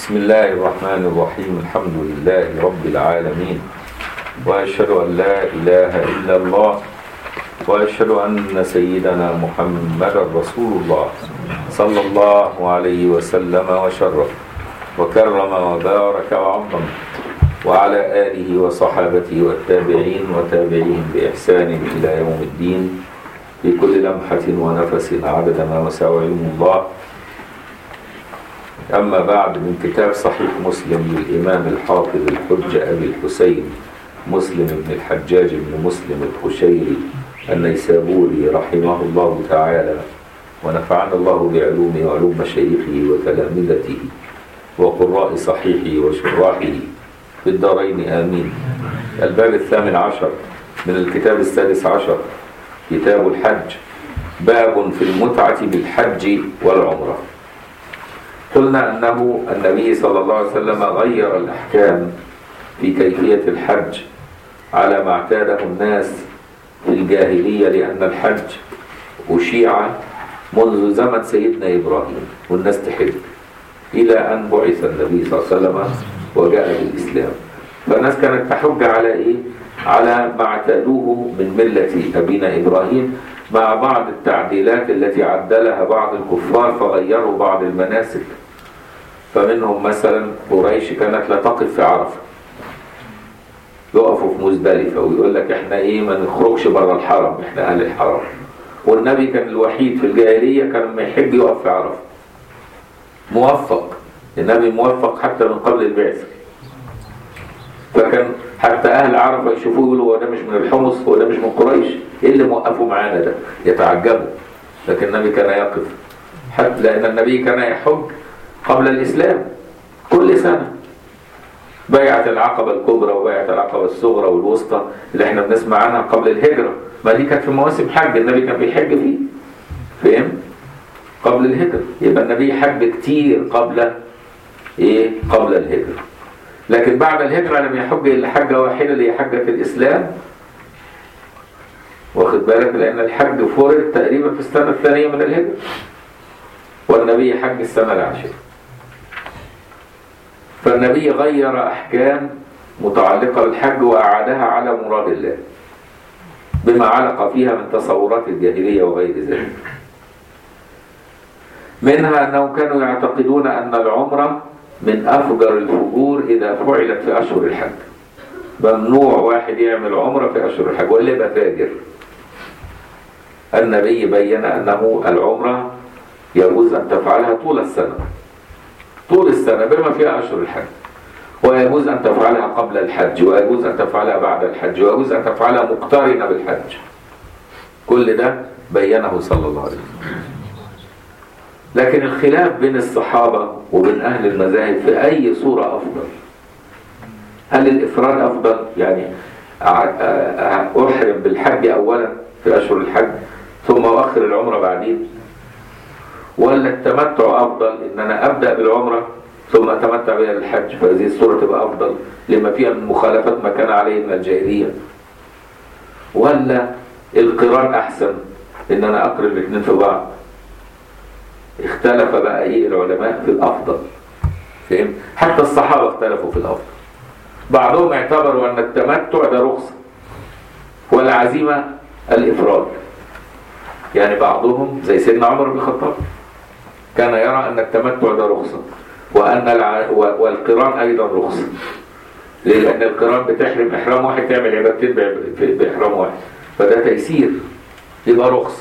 بسم الله الرحمن الرحيم الحمد لله رب العالمين وأشهد أن لا إله إلا الله وأشهد أن سيدنا محمد رسول الله صلى الله عليه وسلم وشرف وكرم وبارك وعظم وعلى آله وصحابته والتابعين وتابعين بإحسان إلى يوم الدين في كل لمحة ونفس عدد ما وسع علم الله أما بعد من كتاب صحيح مسلم للإمام الحافظ الحجة أبي الحسين مسلم بن الحجاج بن مسلم القشيري النيسابوري رحمه الله تعالى ونفعنا الله بعلومه وعلوم مشايخه وتلامذته وقراء صحيحه وشراحه في الدارين آمين الباب الثامن عشر من الكتاب السادس عشر كتاب الحج باب في المتعة بالحج والعمرة قلنا أنه النبي صلى الله عليه وسلم غير الأحكام في كيفية الحج على ما اعتاده الناس في الجاهلية لأن الحج أشيع منذ زمن سيدنا إبراهيم والناس تحج إلى أن بعث النبي صلى الله عليه وسلم وجاء بالإسلام فالناس كانت تحج على إيه؟ على ما اعتادوه من ملة أبينا إبراهيم مع بعض التعديلات التي عدلها بعض الكفار فغيروا بعض المناسك فمنهم مثلا قريش كانت لا تقف في عرفة يقفوا في مزدلفة ويقول لك احنا ايه ما نخرجش بره الحرم احنا اهل الحرم والنبي كان الوحيد في الجاهلية كان لما يحب يقف في عرفة موفق النبي موفق حتى من قبل البعثة فكان حتى اهل عرفة يشوفوه يقولوا هو ده مش من الحمص هو ده مش من قريش ايه اللي موقفه معانا ده يتعجبوا لكن النبي كان يقف حتى لان النبي كان يحج قبل الاسلام كل سنة بيعة العقبة الكبرى وبيعة العقبة الصغرى والوسطى اللي احنا بنسمع عنها قبل الهجرة ما دي كانت في مواسم حج النبي كان بيحج فيه فهم؟ قبل الهجرة يبقى النبي حج كتير قبل ايه؟ قبل الهجرة لكن بعد الهجرة لم يحج إلا حجة واحدة اللي هي حجة الإسلام واخد بالك لأن الحج فرض تقريبا في السنة الثانية من الهجرة والنبي حج السنة العاشرة فالنبي غير أحكام متعلقة بالحج وأعادها على مراد الله بما علق فيها من تصورات الجاهلية وغير ذلك منها أنهم كانوا يعتقدون أن العمرة من أفجر الفجور إذا فعلت في أشهر الحج ممنوع واحد يعمل عمرة في أشهر الحج ولا يبقى فاجر النبي بين أنه العمرة يجوز أن تفعلها طول السنة طول السنة بما فيها أشهر الحج ويجوز أن تفعلها قبل الحج ويجوز أن تفعلها بعد الحج ويجوز أن تفعلها مقترنة بالحج كل ده بينه صلى الله عليه وسلم لكن الخلاف بين الصحابة وبين أهل المذاهب في أي صورة أفضل هل الإفراد أفضل يعني أحرم بالحج أولا في أشهر الحج ثم أؤخر العمرة بعدين ولا التمتع أفضل إن أنا أبدأ بالعمرة ثم أتمتع بها للحج فهذه الصورة تبقى أفضل لما فيها من مخالفات ما كان عليه من الجاهلية ولا القران أحسن إن أنا أقرن الاثنين في بعض اختلف بقى ايه العلماء في الافضل فهم حتى الصحابه اختلفوا في الافضل بعضهم اعتبروا ان التمتع ده رخصه والعزيمه الافراد يعني بعضهم زي سيدنا عمر بن الخطاب كان يرى ان التمتع ده رخصه وان الع... والقران ايضا رخصه ليه؟ لان القران بتحرم احرام واحد تعمل عبادتين باحرام واحد فده تيسير يبقى رخصه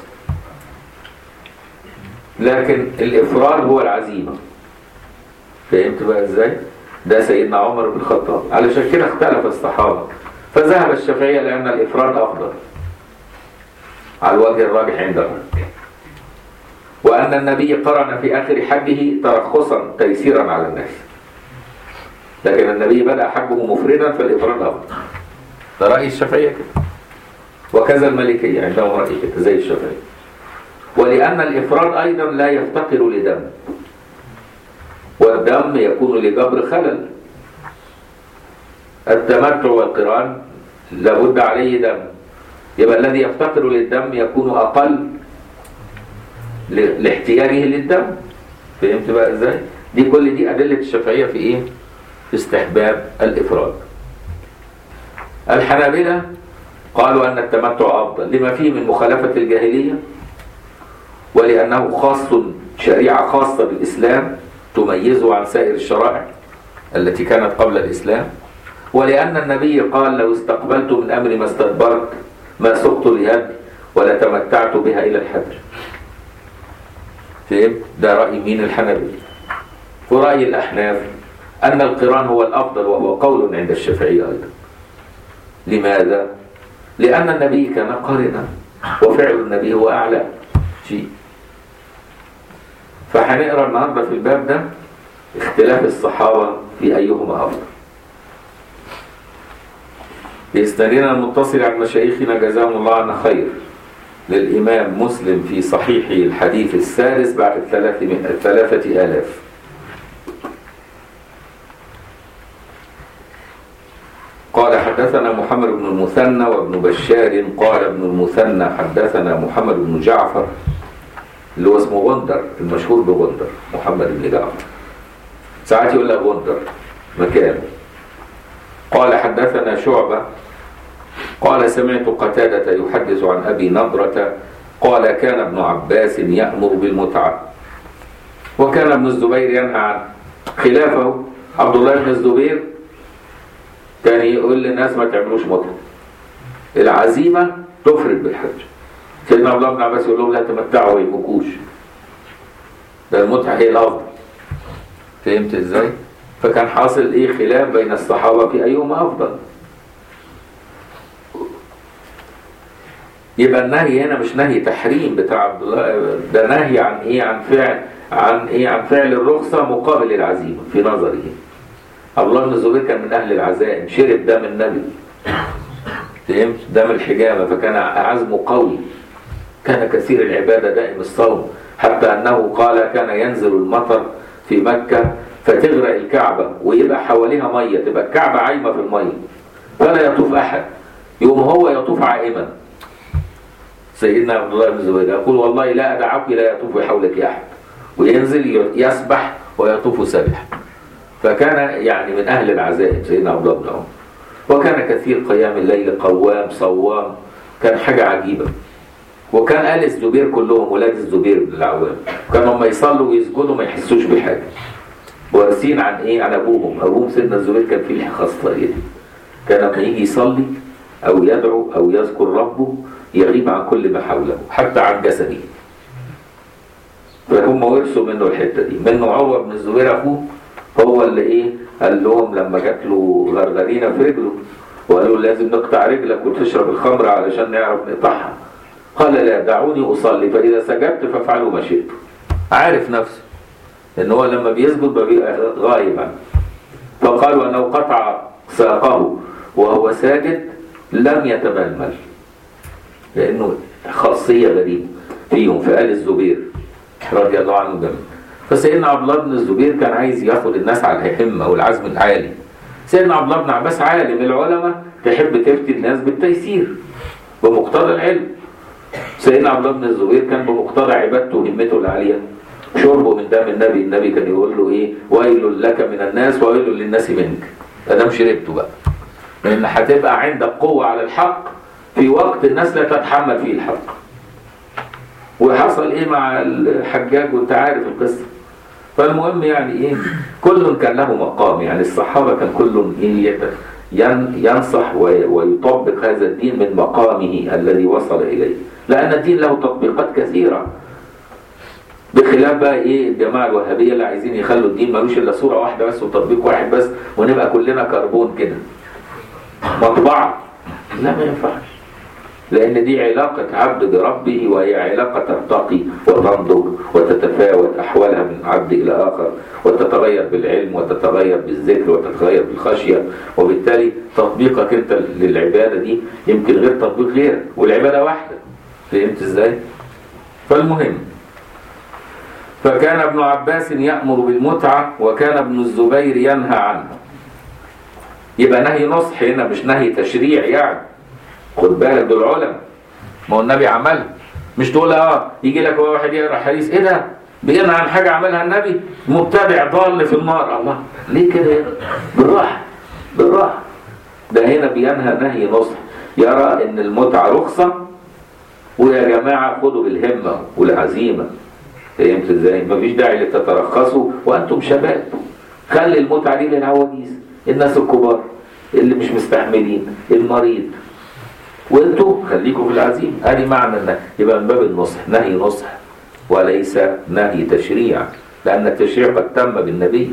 لكن الإفراد هو العزيمة فهمت بقى ازاي ده سيدنا عمر بن الخطاب علشان كده اختلف الصحابة فذهب الشافعية لأن الإفراد أفضل على الوجه الراجح عندهم وأن النبي قرن في آخر حجه ترخصا تيسيرا على الناس لكن النبي بدأ حجه مفردا فالإفراد أفضل ده رأي الشافعية كده وكذا المالكية عندهم رأي كده زي الشافعية ولأن الإفراد أيضا لا يفتقر لدم والدم يكون لجبر خلل التمتع والقران لابد عليه دم يبقى الذي يفتقر للدم يكون أقل لاحتياجه للدم فهمت بقى ازاي دي كل دي أدلة الشافعية في إيه؟ في استحباب الإفراد الحنابلة قالوا أن التمتع أفضل لما فيه من مخالفة الجاهلية ولأنه خاص شريعة خاصة بالإسلام تميزه عن سائر الشرائع التي كانت قبل الإسلام ولأن النبي قال لو استقبلت من أمري ما استدبرت ما سقت لهدي ولا تمتعت بها إلى الحج فهم؟ ده رأي مين الحنبي ورأي الأحناف أن القران هو الأفضل وهو قول عند الشافعية أيضا لماذا؟ لأن النبي كان قارنا وفعل النبي هو أعلى شيء فهنقرا النهارده في الباب ده اختلاف الصحابة في أيهما أفضل بإسنادنا المتصل عن مشايخنا جزاهم الله عنا خير للإمام مسلم في صحيحه الحديث السادس بعد الثلاثمائة- الثلاثة آلاف قال حدثنا محمد بن المثنى وابن بشار قال ابن المثنى حدثنا محمد بن جعفر اللي هو اسمه غندر المشهور بغندر محمد بن جعفر ساعات يقول لك غندر مكان قال حدثنا شعبة قال سمعت قتادة يحدث عن أبي نضرة قال كان ابن عباس يأمر بالمتعة وكان ابن الزبير ينهى عن خلافه عبد الله بن الزبير كان يقول للناس ما تعملوش متعة العزيمة تفرد بالحج سيدنا عبد الله بن عباس يقول لهم لا تمتعوا ويبكوش ده المتعة هي الأفضل فهمت ازاي؟ فكان حاصل ايه خلاف بين الصحابة في أيهما أفضل يبقى النهي هنا مش نهي تحريم بتاع عبد الله ده نهي عن ايه عن فعل عن ايه عن فعل الرخصة مقابل العزيمة في نظره عبد الله بن الزبير كان من أهل العزائم شرب دم النبي فهمت دم الحجامة فكان عزمه قوي كان كثير العبادة دائم الصوم حتى أنه قال كان ينزل المطر في مكة فتغرق الكعبة ويبقى حواليها مية تبقى الكعبة عايمة في المية فلا يطوف أحد يوم هو يطوف عائما سيدنا عبد الله بن الزبير يقول والله لا أدعك لا يطوف حولك أحد وينزل يسبح ويطوف سبح فكان يعني من أهل العزائم سيدنا عبد الله بن عمر وكان كثير قيام الليل قوام صوام كان حاجة عجيبة وكان آل الزبير كلهم ولاد الزبير بن العوام كانوا لما يصلوا ويسجدوا ما يحسوش بحاجة وارثين عن ايه عن ابوهم ابوهم سيدنا الزبير كان فيه الخاصة ايه كان لما يجي يصلي او يدعو او يذكر ربه يغيب عن كل ما حوله حتى عن جسده فهم ورثوا منه الحته دي منه عروه بن الزبير اخوه هو اللي ايه قال لهم لما جات له غرغرينه في رجله وقالوا لازم نقطع رجلك وتشرب الخمر علشان نعرف نقطعها قال لا دعوني اصلي فاذا سجدت فافعلوا ما شئتم عارف نفسه ان هو لما بيسجد بيبقى غايب عنه فقالوا انه قطع ساقه وهو ساجد لم يتململ لانه خاصيه غريبه فيهم في ال الزبير رضي الله عنه جميعا فسيدنا عبد الله بن الزبير كان عايز ياخد الناس على الهمه والعزم العالي سيدنا عبد الله بن عباس عالم العلماء تحب تفتي الناس بالتيسير بمقتضى العلم سيدنا عبد الله بن الزبير كان بمقتضى عبادته وهمته العاليه شربه من دم النبي النبي كان يقول له ايه ويل لك من الناس وويل للناس منك ادام شربته بقى لان هتبقى عندك قوه على الحق في وقت الناس لا تتحمل فيه الحق وحصل ايه مع الحجاج وانت عارف القصه فالمهم يعني ايه كل كان له مقام يعني الصحابه كان كل ايه ينصح ويطبق هذا الدين من مقامه الذي وصل اليه لان الدين له تطبيقات كثيره بخلاف بقى ايه الجماعه الوهابيه اللي عايزين يخلوا الدين ملوش الا صوره واحده بس وتطبيق واحد بس ونبقى كلنا كربون كده مطبعه لا ما ينفعش لأن دي علاقة عبد بربه وهي علاقة ترتقي وتنضج وتتفاوت أحوالها من عبد إلى آخر وتتغير بالعلم وتتغير بالذكر وتتغير بالخشية وبالتالي تطبيقك أنت للعبادة دي يمكن غير تطبيق غيرك والعبادة واحدة فهمت إزاي؟ فالمهم فكان ابن عباس يأمر بالمتعة وكان ابن الزبير ينهى عنها يبقى نهي نصح هنا مش نهي تشريع يعني خد بالك دول علماء ما هو النبي عملها مش تقول اه يجي لك واحد يقرا حديث ايه ده بينهى عن حاجة عملها النبي مبتدع ضال في النار الله ليه كده يا بالراحة بالراحة ده هنا بينهى نهي نصح يرى ان المتعة رخصة ويا جماعة خدوا بالهمة والعزيمة فهمت ازاي؟ مفيش داعي لتترخصوا وانتم شباب خلي المتعة دي للعواجيز الناس الكبار اللي مش مستحملين المريض وانتوا خليكم في العزيمة ادي معنى النهي يبقى من باب النصح نهي نصح وليس نهي تشريع لأن التشريع قد تم بالنبي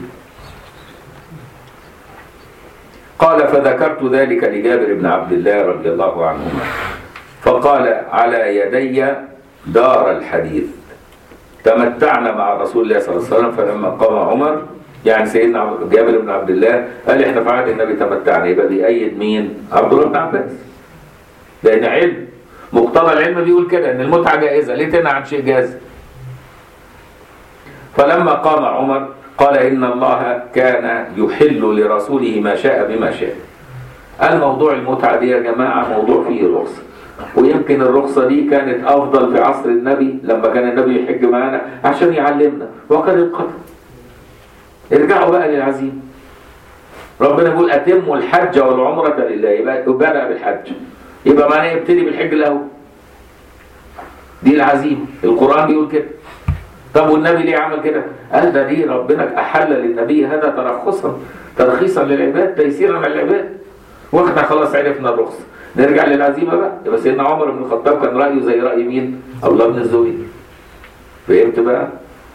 قال فذكرت ذلك لجابر بن عبد الله رضي الله عنهما فقال على يدي دار الحديث تمتعنا مع رسول الله صلى الله عليه وسلم فلما قام عمر يعني سيدنا جابر بن عبد الله قال احنا في عهد النبي تمتعنا يبقى بيأيد مين؟ عبد الله بن عباس لأن علم مقتضى العلم بيقول كده ان المتعة جائزة ليه تنهى عن شيء جائز؟ فلما قام عمر قال إن الله كان يحل لرسوله ما شاء بما شاء الموضوع المتعة دي يا جماعة موضوع فيه رخصة ويمكن الرخصة دي كانت أفضل في عصر النبي لما كان النبي يحج معانا عشان يعلمنا وقد انقطع ارجعوا بقى للعزيم ربنا بيقول أتموا الحج والعمرة لله يبقى بدأ بالحج يبقى معناه يبتدي بالحج الأول دي العزيمة القرآن بيقول كده طب والنبي ليه عمل كده؟ قال ده دي ربنا أحل للنبي هذا ترخصا ترخيصا للعباد تيسيرا للعباد واحنا خلاص عرفنا الرخصة نرجع للعزيمة بقى يبقى سيدنا عمر بن الخطاب كان رأيه زي رأي مين؟ الله بن الزبير فهمت بقى؟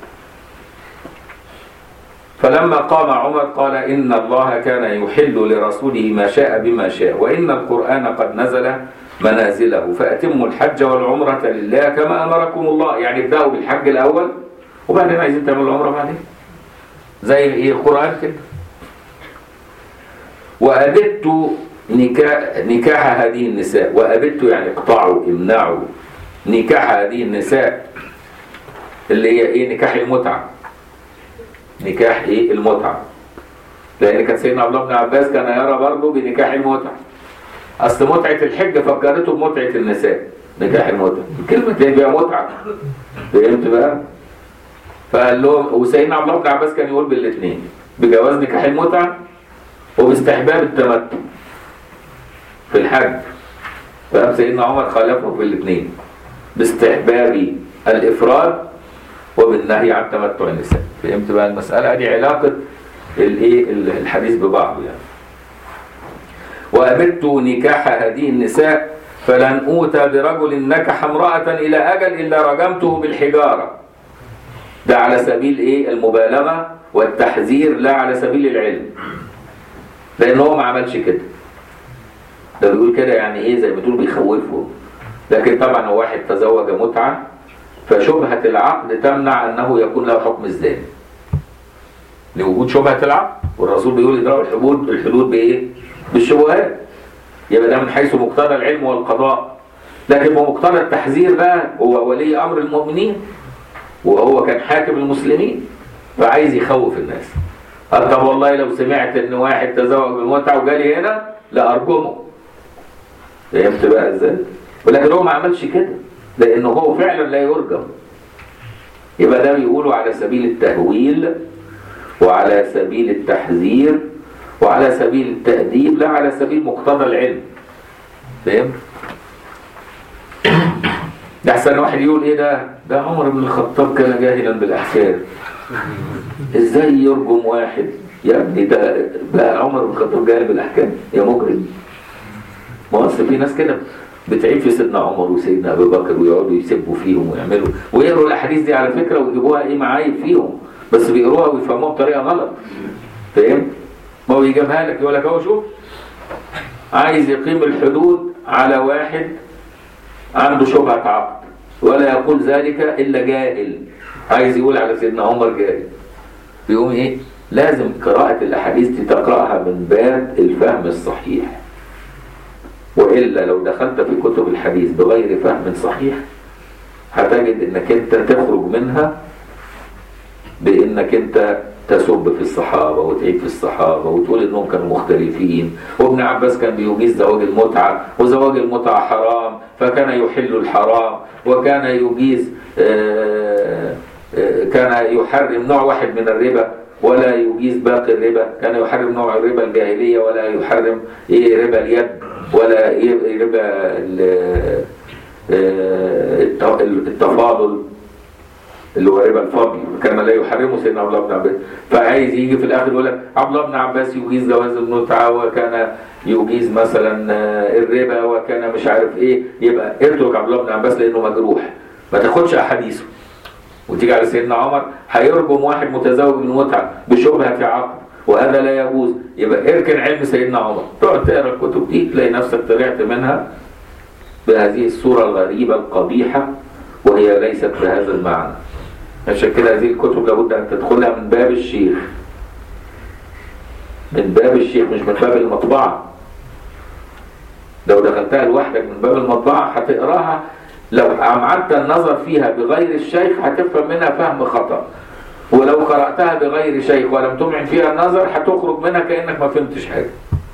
فلما قام عمر قال إن الله كان يحل لرسوله ما شاء بما شاء وإن القرآن قد نزل منازله فأتموا الحج والعمرة لله كما أمركم الله يعني ابدأوا بالحج الأول وبعدين عايزين تعملوا العمرة بعدين زي ايه القرآن كده وأبدت نكاح, نكاح هذه النساء وأبدت يعني اقطعوا امنعوا نكاح هذه النساء اللي هي ايه نكاح المتعة نكاح ايه المتعة لأن كان سيدنا عبد الله بن عباس كان يرى برضه بنكاح المتعة أصل متعة الحج فكرته بمتعة النساء نكاح المتعة كلمة هي متعة فهمت بقى؟ فقال لهم وسيدنا عبد الله بن عباس كان يقول بالاثنين بجواز نكاح المتعة وباستحباب التمتع في الحج فقام سيدنا عمر خالفه في الاثنين باستحباب الإفراد وبالنهي عن تمتع النساء فهمت بقى المسألة دي علاقة الايه الحديث ببعضه يعني وأمرت نكاح هذه النساء فلن أوتى برجل نكح امرأة إلى أجل إلا رجمته بالحجارة ده على سبيل إيه المبالغة والتحذير لا على سبيل العلم لأن هو ما عملش كده ده بيقول كده يعني إيه زي ما تقول بيخوفه لكن طبعا هو واحد تزوج متعة فشبهة العقد تمنع أنه يكون له حكم الزاني لوجود شبهة العقد والرسول بيقول إدراء الحدود الحدود بإيه؟ بالشبهات يبقى ده من حيث مقتضى العلم والقضاء لكن بمقتضى التحذير بقى هو ولي امر المؤمنين وهو كان حاكم المسلمين فعايز يخوف الناس قال طب والله لو سمعت ان واحد تزوج بالمتعه وجالي هنا لارجمه فهمت بقى ازاي؟ ولكن هو ما عملش كده لانه هو فعلا لا يرجم يبقى ده بيقولوا على سبيل التهويل وعلى سبيل التحذير وعلى سبيل التأديب لا على سبيل مقتضى العلم فاهم؟ ده احسن واحد يقول ايه ده ده عمر بن الخطاب كان جاهلا بالاحكام ازاي يرجم واحد يا ابني ده بقى عمر بن الخطاب جاهل بالاحكام يا مجرم ما اصل في ناس كده بتعيب في سيدنا عمر وسيدنا ابو بكر ويقعدوا يسبوا فيهم ويعملوا ويقروا الاحاديث دي على فكره ويجيبوها ايه معايب فيهم بس بيقروها ويفهموها بطريقه غلط فاهم؟ ما هو يجيبها لك يقول لك اهو شوف عايز يقيم الحدود على واحد عنده شبهة عقد ولا يقول ذلك إلا جاهل عايز يقول على سيدنا عمر جاهل بيقوم إيه لازم قراءة الأحاديث دي تقرأها من باب الفهم الصحيح وإلا لو دخلت في كتب الحديث بغير فهم صحيح هتجد إنك أنت تخرج منها بإنك أنت تسب في الصحابة وتعيب في الصحابة وتقول انهم كانوا مختلفين وابن عباس كان بيجيز زواج المتعة وزواج المتعة حرام فكان يحل الحرام وكان يجيز آه، كان يحرم نوع واحد من الربا ولا يجيز باقي الربا كان يحرم نوع الربا الجاهلية ولا يحرم إيه ربا اليد ولا إيه ربا ال- آه، الت- التفاضل اللي هو ربا الفضل كان لا يحرمه سيدنا عبد الله بن عباس فعايز يجي في الاخر يقول لك عبد الله بن عباس يجيز جواز المتعه وكان يجيز مثلا آه، الربا وكان مش عارف ايه يبقى اترك عبد الله بن عباس لانه مجروح ما تاخدش احاديثه وتيجي على سيدنا عمر هيرجم واحد متزوج بالمتعه بشبهه عقد وهذا لا يجوز يبقى اركن علم سيدنا عمر تقعد تقرا الكتب دي تلاقي نفسك طلعت منها بهذه الصوره الغريبه القبيحه وهي ليست بهذا المعنى عشان كده هذه الكتب لابد ان تدخلها من باب الشيخ من باب الشيخ مش من باب المطبعه لو دخلتها لوحدك من باب المطبعه هتقراها لو أمعدت النظر فيها بغير الشيخ هتفهم منها فهم خطأ ولو قرأتها بغير شيخ ولم تمعن فيها النظر هتخرج منها كأنك ما فهمتش حاجة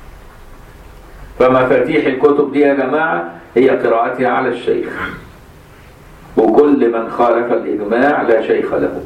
فمفاتيح الكتب دي يا جماعة هي قراءتها على الشيخ وكل من خالف الإجماع لا شيخ له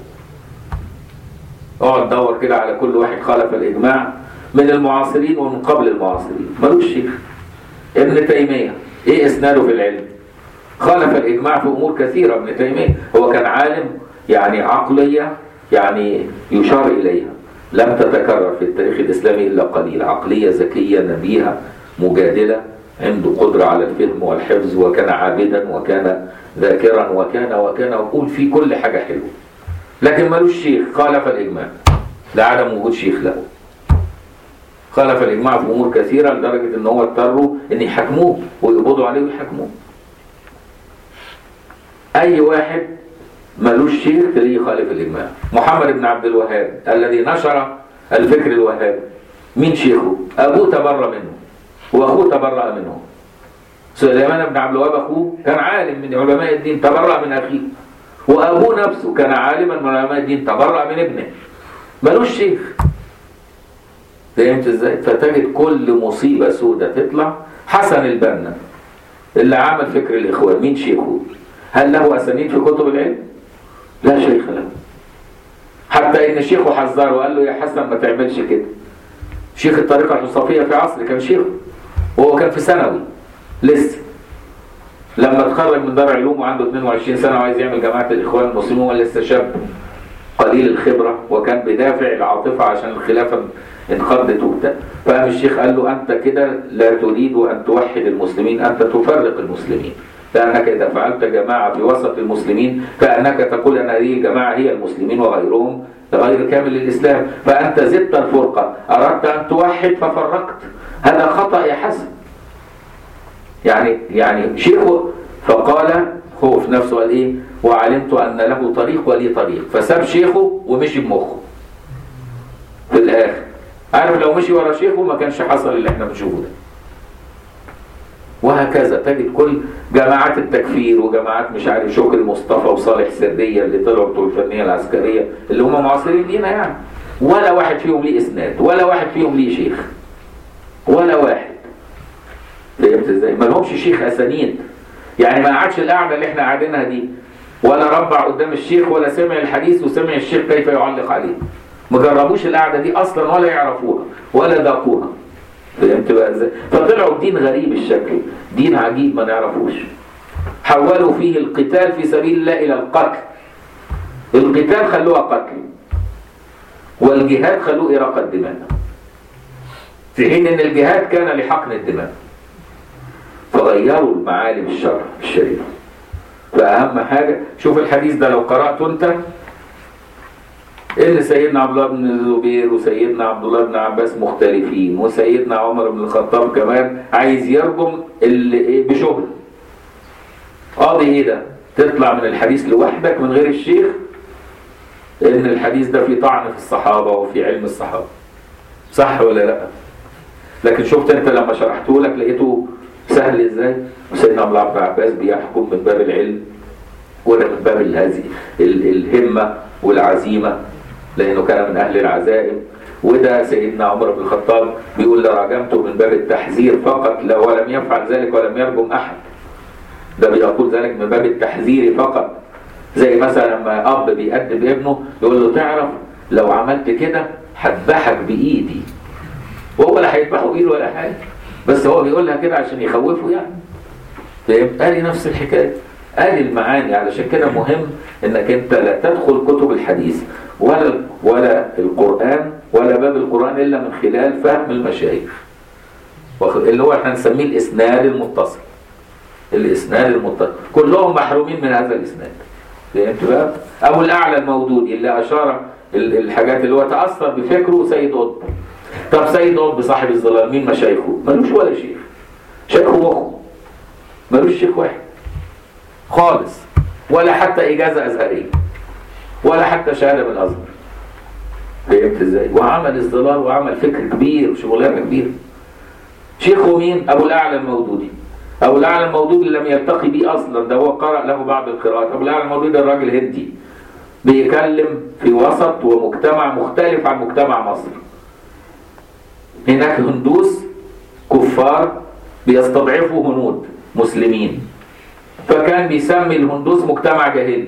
اقعد دور كده على كل واحد خالف الإجماع من المعاصرين ومن قبل المعاصرين ملوش شيخ ابن تيمية ايه اسناده في العلم خالف الإجماع في أمور كثيرة ابن تيمية هو كان عالم يعني عقلية يعني يشار إليها لم تتكرر في التاريخ الإسلامي إلا قليل عقلية ذكية نبيهة مجادلة عنده قدرة على الفهم والحفظ وكان عابدا وكان ذاكرا وكان وكان وقول في كل حاجة حلوة لكن ملوش شيخ خالف الإجماع لعدم وجود شيخ له خالف الإجماع في أمور كثيرة لدرجة إن هو اضطروا إن يحاكموه ويقبضوا عليه ويحاكموه اي واحد ملوش شيخ تلاقيه يخالف الاجماع محمد بن عبد الوهاب الذي نشر الفكر الوهابي مين شيخه ابوه تبرى منه واخوه تبرأ منه سليمان بن عبد الوهاب اخوه كان عالم من علماء الدين تبرأ من اخيه وابوه نفسه كان عالما من علماء الدين تبرأ من ابنه ملوش شيخ فهمت ازاي فتجد كل مصيبه سودة تطلع حسن البنا اللي عمل فكر الاخوان مين شيخه هل له أسانيد في كتب العلم؟ لا شيخ له حتى إن شيخه حذره وقال له يا حسن ما تعملش كده شيخ الطريقة الحصافية في عصر كان شيخه وهو كان في ثانوي لسه لما اتخرج من دار علوم وعنده 22 سنة وعايز يعمل جماعة الإخوان المسلمين وهو لسه شاب قليل الخبرة وكان بدافع العاطفة عشان الخلافة انقضت وبتاع فقام الشيخ قال له أنت كده لا تريد أن توحد المسلمين أنت تفرق المسلمين لأنك إذا فعلت جماعة في وسط المسلمين فأنك تقول أن هذه الجماعة هي المسلمين وغيرهم غير كامل الإسلام فأنت زدت الفرقة أردت أن توحد ففرقت هذا خطأ يا حسن يعني يعني شيخه فقال هو في نفسه قال إيه وعلمت أن له طريق ولي طريق فساب شيخه ومشي بمخه في الآخر عارف لو مشي ورا شيخه ما كانش حصل اللي احنا بنشوفه ده وهكذا تجد كل جماعات التكفير وجماعات مش عارف شكري مصطفى وصالح سرية اللي طلعوا بتوع الفنية العسكرية اللي هم معاصرين لينا يعني ولا واحد فيهم ليه اسناد ولا واحد فيهم ليه شيخ ولا واحد فهمت ازاي؟ ما لهمش شيخ اسانيد يعني ما قعدش القعده اللي احنا قاعدينها دي ولا ربع قدام الشيخ ولا سمع الحديث وسمع الشيخ كيف يعلق عليه ما جربوش القعده دي اصلا ولا يعرفوها ولا ذاقوها فهمت بقى ازاي؟ فطلعوا بدين غريب الشكل، دين عجيب ما نعرفوش. حولوا فيه القتال في سبيل الله الى القتل. القتال خلوها قتل. والجهاد خلوه إراقة الدماء. في حين ان الجهاد كان لحقن الدماء. فغيروا المعالم الشرع الشريعة. فأهم حاجة شوف الحديث ده لو قرأته أنت ان سيدنا عبد الله بن الزبير وسيدنا عبد الله بن عباس مختلفين وسيدنا عمر بن الخطاب كمان عايز يرجم اللي ايه بشبهه قاضي ايه ده تطلع من الحديث لوحدك من غير الشيخ لان الحديث ده فيه طعن في الصحابه وفي علم الصحابه صح ولا لا لكن شفت انت لما شرحته لك لقيته سهل ازاي سيدنا عبد الله بن عباس بيحكم من باب العلم وده من باب هذه الهمه والعزيمه لانه كان من اهل العزائم وده سيدنا عمر بن الخطاب بيقول لراجمته من باب التحذير فقط لا ولم يفعل ذلك ولم يرجم احد ده بيقول ذلك من باب التحذير فقط زي مثلا لما اب بيأدب ابنه يقول له تعرف لو عملت كده هذبحك بايدي وهو لا هيذبحه بايده ولا حاجه بس هو بيقولها كده عشان يخوفه يعني فهمت؟ ادي نفس الحكايه ادي المعاني علشان كده مهم انك انت لا تدخل كتب الحديث ولا ولا القران ولا باب القران الا من خلال فهم المشايخ واخد- اللي هو احنا نسميه الاسناد المتصل الاسناد المتصل كلهم محرومين من هذا الاسناد فهمت بقى ابو الاعلى المودودي اللي اشار ال- الحاجات اللي هو تاثر بفكره سيد قطب طب سيد قطب صاحب الظلال مين مشايخه ملوش ولا شيخ شيخه واخوه ملوش شيخ واحد خالص ولا حتى اجازه ازهريه ولا حتى شهاده بالازهر فهمت ازاي وعمل الظلال وعمل فكر كبير وشغلانه كبيره شيخه مين ابو الاعلى المودودي ابو الاعلى المودودي لم يلتقي بيه اصلا ده هو قرأ له بعض القراءات ابو الاعلى المودودي ده الراجل هندي بيكلم في وسط ومجتمع مختلف عن مجتمع مصر هناك هندوس كفار بيستضعفوا هنود مسلمين فكان بيسمي الهندوس مجتمع جاهلي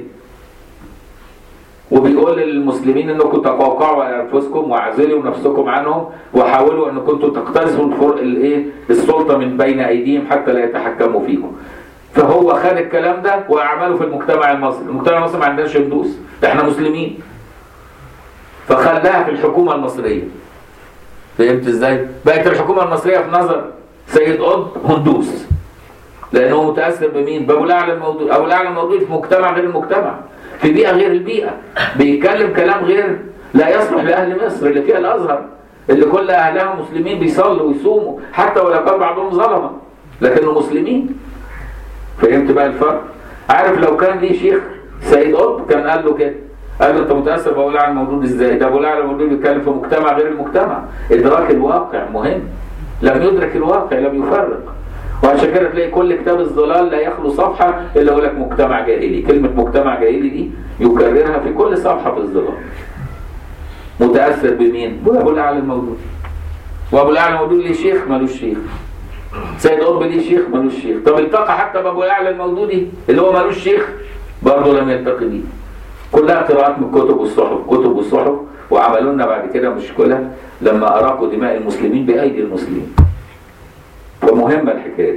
وبيقول للمسلمين انكم تقوقعوا على انفسكم واعزلوا نفسكم عنهم وحاولوا انكم تقتزموا الفر... الايه السلطه من بين ايديهم حتى لا يتحكموا فيكم فهو خد الكلام ده واعمله في المجتمع المصري المجتمع المصري ما عندناش هندوس احنا مسلمين فخلاها في الحكومه المصريه فهمت ازاي بقت الحكومه المصريه في نظر سيد قطب هندوس لانه متاثر بمين بابو الاعلى الموجود ابو الاعلى الموجود في مجتمع غير المجتمع في بيئه غير البيئه بيتكلم كلام غير لا يصلح لاهل مصر اللي فيها الازهر اللي كل اهلها مسلمين بيصلوا ويصوموا حتى ولو كان بعضهم ظلمه لكنه مسلمين فهمت بقى الفرق عارف لو كان ليه شيخ سيد قطب كان قال له كده قال له انت متاثر بابو الاعلى الموجود ازاي ده ابو الاعلى الموجود بيتكلم في مجتمع غير المجتمع ادراك الواقع مهم لم يدرك الواقع لم يفرق وعشان كده تلاقي كل كتاب الظلال لا يخلو صفحه الا يقول لك مجتمع جاهلي كلمه مجتمع جاهلي دي يكررها في كل صفحه في الظلال متاثر بمين بابو الاعلى الموجود وابو الاعلى الموجود ليه شيخ ملوش شيخ سيد قطب ليه شيخ ملوش شيخ طب التقى حتى بابو الاعلى الموجودي اللي هو ملوش شيخ برضه لم يلتقي بيه كلها قراءات من كتب والصحف كتب والصحف وعملوا لنا بعد كده مشكله لما اراقوا دماء المسلمين بايدي المسلمين فمهمه الحكايه دي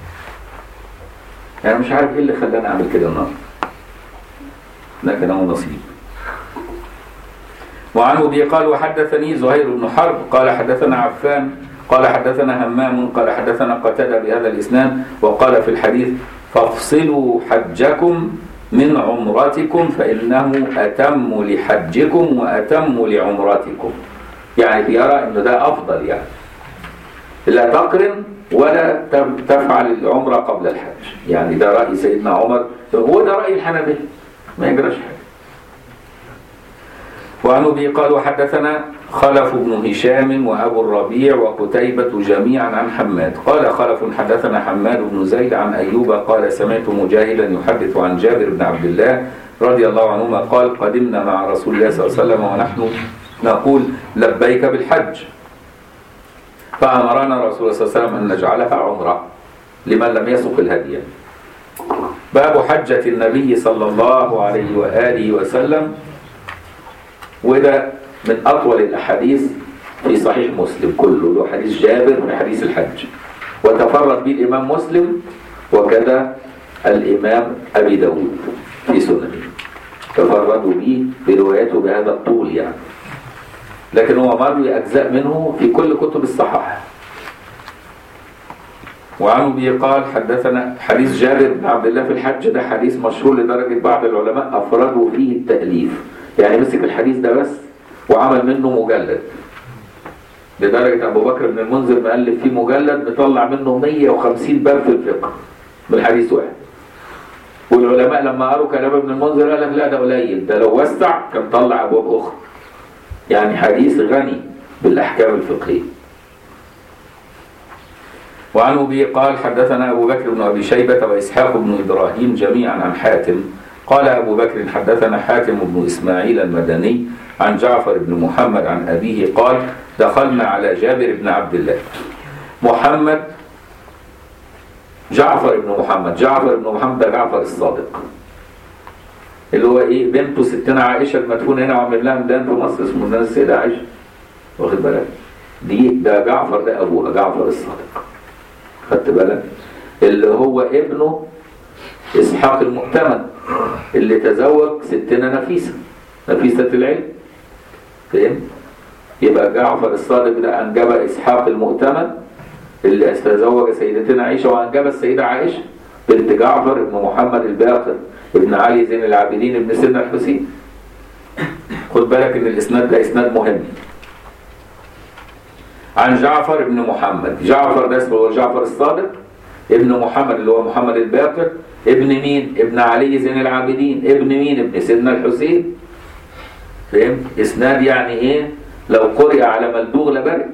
يعني مش عارف ايه اللي خلاني اعمل كده النهارده لكن هو نصيب وعن ابي قال وحدثني زهير بن حرب قال حدثنا عفان قال حدثنا همام قال حدثنا قتادة بهذا الإسناد وقال في الحديث فافصلوا حجكم من عمرتكم فإنه أتم لحجكم وأتم لعمرتكم يعني بيرى أنه ده أفضل يعني لا تقرن ولا تفعل العمرة قبل الحج يعني ده رأي سيدنا عمر هو ده رأي الحنابلة ما يجراش حاجة وعن ابي قال وحدثنا خلف بن هشام وابو الربيع وقتيبة جميعا عن حماد قال خلف حدثنا حماد بن زيد عن ايوب قال سمعت مجاهدا يحدث عن جابر بن عبد الله رضي الله عنهما قال قدمنا مع رسول الله صلى الله عليه وسلم ونحن نقول لبيك بالحج فامرنا رسول الله صلى الله عليه وسلم ان نجعلها عمره لمن لم يسق الهدي باب حجة النبي صلى الله عليه واله وسلم وده من أطول الأحاديث في صحيح مسلم كله له حديث جابر من حديث الحج وتفرد به الإمام مسلم وكذا الإمام أبي داود في سننه تفردوا به بروايته بهذا الطول يعني لكن هو مروي أجزاء منه في كل كتب الصحاح وعن ابي قال حدثنا حديث جابر بن عبد الله في الحج ده حديث مشهور لدرجه بعض العلماء افردوا فيه التاليف يعني مسك الحديث ده بس وعمل منه مجلد لدرجة أبو بكر بن المنذر مؤلف فيه مجلد مطلع منه 150 باب في الفقه من حديث واحد والعلماء لما قروا كلام ابن المنذر قال لك لا ده قليل ده لو وسع كان طلع أبواب أخرى يعني حديث غني بالأحكام الفقهية وعن أبي قال حدثنا أبو بكر بن أبي شيبة وإسحاق بن إبراهيم جميعا عن حاتم قال أبو بكر حدثنا حاتم بن إسماعيل المدني عن جعفر بن محمد عن أبيه قال دخلنا على جابر بن عبد الله محمد جعفر بن محمد جعفر بن محمد ده جعفر الصادق اللي هو ايه بنته ستنا عائشه المدفونه هنا وعامل لها ميدان في مصر اسمه ميدان السيده عائشه واخد بالك دي ده جعفر ده ابوها جعفر الصادق خدت بالك اللي هو ابنه اسحاق المؤتمن اللي تزوج ستنا نفيسه نفيسه العلم فهمت يبقى جعفر الصادق ده انجب اسحاق المؤتمن اللي تزوج سيدتنا عائشه وانجب السيده عائشه بنت جعفر ابن محمد الباقر ابن علي زين العابدين ابن سيدنا الحسين خد بالك ان الاسناد ده اسناد مهم عن جعفر ابن محمد جعفر ده اسمه جعفر الصادق ابن محمد اللي هو محمد الباقر ابن مين ابن علي زين العابدين ابن مين ابن سيدنا الحسين فهمت اسناد يعني ايه لو قرئ على ملدوغ لبرئ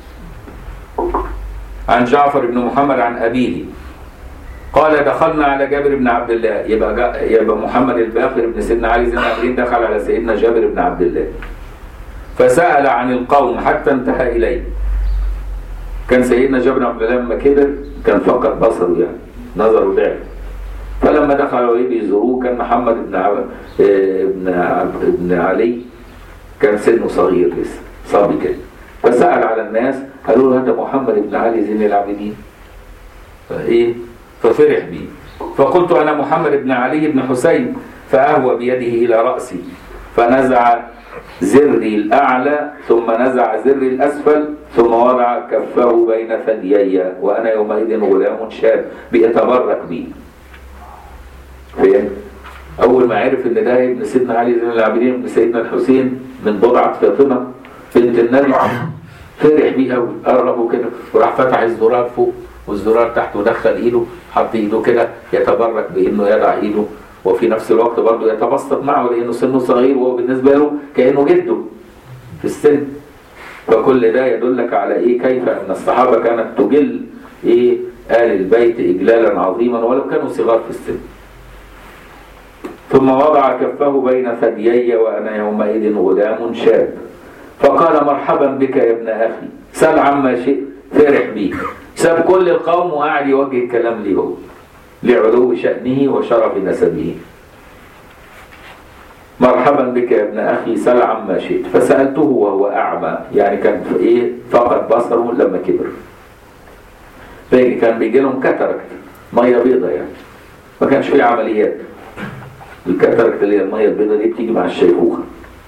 عن جعفر بن محمد عن أبيه قال دخلنا على جابر بن عبد الله يبقى جا يبقى محمد الباقر بن سيدنا علي زين العابدين دخل على سيدنا جابر بن عبد الله فسأل عن القوم حتى انتهى إليه كان سيدنا جابر بن عبد الله لما كبر كان فقد بصره يعني نظره ضعف فلما دخلوا عليه بيزوروه كان محمد بن عب... ابن عب... ابن علي كان سنه صغير لسه صبي كده فسأل على الناس قالوا له هذا محمد بن علي زين العابدين فايه ففرح بي فقلت انا محمد بن علي بن حسين فاهوى بيده الى راسي فنزع زري الاعلى ثم نزع زري الاسفل ثم وضع كفه بين ثديي وانا يومئذ غلام شاب بيتبرك بي فين اول ما عرف ان ده ابن سيدنا علي زين العابدين ابن سيدنا الحسين من بضعه فاطمه بنت النبي فرح بيه قوي قربه كده وراح فتح الزرار فوق والزرار تحت ودخل ايده حط ايده كده يتبرك بانه يضع ايده وفي نفس الوقت برضه يتبسط معه لانه سنه صغير وهو بالنسبه له كانه جده في السن فكل ده يدلك على ايه كيف ان الصحابه كانت تجل ايه آل البيت إجلالا عظيما ولو كانوا صغار في السن ثم وضع كفه بين ثديي وأنا يومئذ غلام شاب فقال مرحبا بك يا ابن أخي سل عما شئت فرح بي ساب كل القوم وقعد يوجه الكلام لي هو لعلو شأنه وشرف نسبه مرحبا بك يا ابن أخي سل عما شئت فسألته وهو أعمى يعني كان إيه فقد بصره لما كبر كان بيجي لهم كاتاراكت ميه بيضة يعني ما كانش فيه عمليات الكاتاراكت اللي هي الميه البيضة دي بتيجي مع الشيخوخة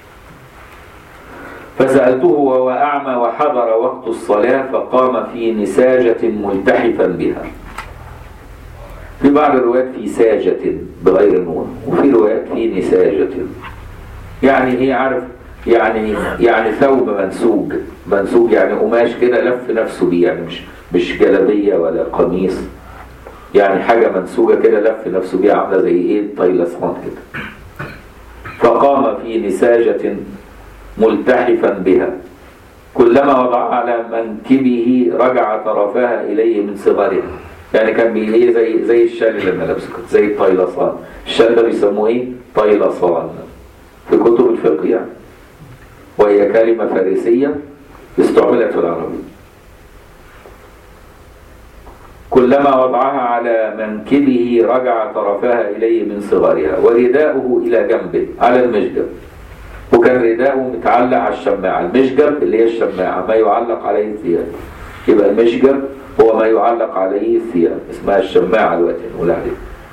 فسألته وهو أعمى وحضر وقت الصلاة فقام في نساجة ملتحفا بها في بعض الروايات في ساجة بغير نون وفي روايات في نساجة يعني ايه عارف يعني يعني ثوب منسوج منسوج يعني قماش كده لف نفسه بيه يعني مش مش جلابيه ولا قميص يعني حاجه منسوجه كده لف نفسه بيها عامله زي ايه طيلسان كده فقام في نساجه ملتحفا بها كلما وضع على منكبه رجع طرفها اليه من صغرها يعني كان بي هي زي زي الشال اللي انا لابسه كده زي الطيلسان الشال ده بيسموه ايه طيلسان في كتب الفقه يعني وهي كلمه فارسيه استعملت في العربيه كلما وضعها على منكبه رجع طرفها إليه من صغرها ورداؤه إلى جنبه على المشجب وكان رداؤه متعلق على الشماعة المشجب اللي هي الشماعة ما يعلق عليه الثياب يبقى المشجب هو ما يعلق عليه الثياب اسمها الشماعة الوقت نقول عليه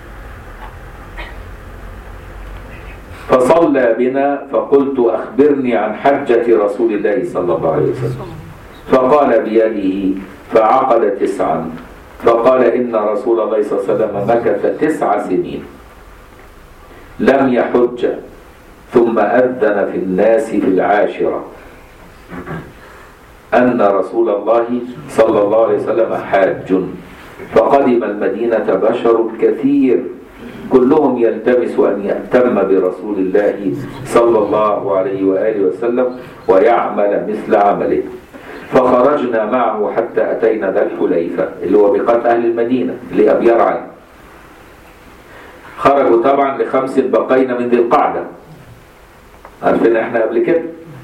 فصلى بنا فقلت أخبرني عن حجة رسول الله صلى الله عليه وسلم فقال بيده فعقد تسعا فقال إن رسول الله صلى الله عليه وسلم مكث تسع سنين لم يحج ثم أذن في الناس في العاشرة أن رسول الله صلى الله عليه وسلم حاج فقدم المدينة بشر كثير كلهم يلتمس أن يأتم برسول الله صلى الله عليه وآله وسلم ويعمل مثل عمله فخرجنا معه حتى أتينا ذا الحليفة اللي هو ميقات أهل المدينة اللي أبي يرعى خرجوا طبعا لخمس بقين من ذي القعدة عارفين احنا قبل كده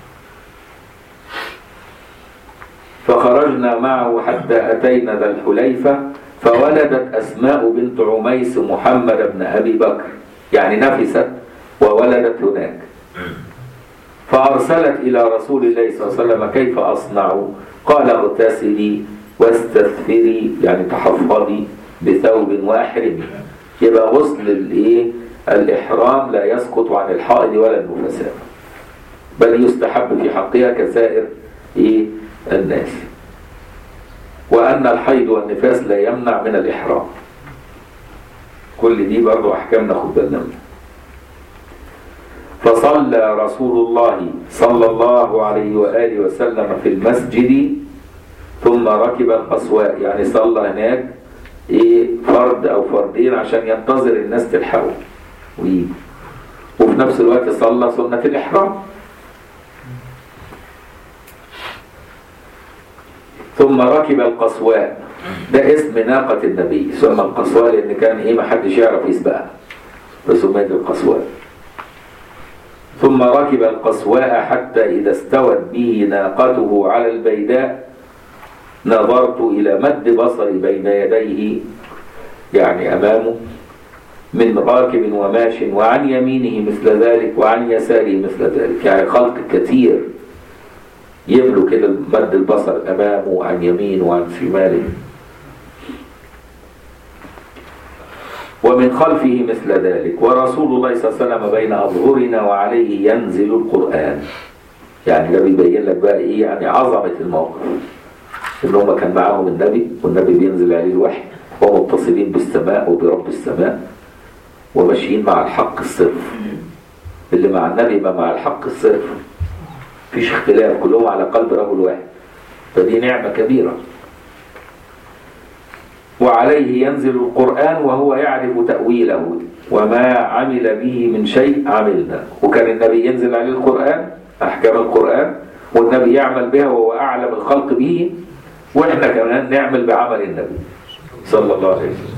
فخرجنا معه حتى أتينا ذا الحليفة فولدت أسماء بنت عميس محمد بن أبي بكر يعني نفست وولدت هناك فأرسلت إلى رسول الله صلى الله عليه وسلم كيف أصنع قال اغتسلي واستثفري يعني تحفظي بثوب واحرمي يبقى غسل الايه الإحرام لا يسقط عن الحائض ولا النفساء بل يستحب في حقها كسائر إيه الناس وأن الحيض والنفاس لا يمنع من الإحرام كل دي برضو أحكام ناخد بالنا منها فصلى رسول الله صلى الله عليه وآله وسلم في المسجد ثم ركب القصواء يعني صلى هناك ايه فرد او فردين عشان ينتظر الناس تلحقه ويجي وفي نفس الوقت صلى سنة الإحرام ثم ركب القصواء ده اسم ناقة النبي سمى القصواء لأن كان إيه ما حدش يعرف يسبقها فسميت القصواء ثم ركب القصواء حتى إذا استوت به ناقته على البيداء نظرت إلى مد بصري بين يديه يعني أمامه من راكب وماش وعن يمينه مثل ذلك وعن يساره مثل ذلك يعني خلق كثير يملوا كده مد البصر أمامه وعن يمينه وعن شماله ومن خلفه مثل ذلك ورسول الله صلى الله عليه وسلم بين أظهرنا وعليه ينزل القرآن يعني ده بيبين لك بقى إيه يعني عظمة الموقف إن هم كان معاهم النبي والنبي بينزل عليه الوحي ومتصلين بالسماء وبرب السماء وماشيين مع الحق الصرف اللي مع النبي ما مع الحق الصرف فيش اختلاف كلهم على قلب رجل واحد فدي نعمة كبيرة وعليه ينزل القرآن وهو يعرف تأويله وما عمل به من شيء عملنا وكان النبي ينزل عليه القرآن أحكام القرآن والنبي يعمل بها وهو أعلم الخلق به وإحنا كمان نعمل بعمل النبي صلى الله عليه وسلم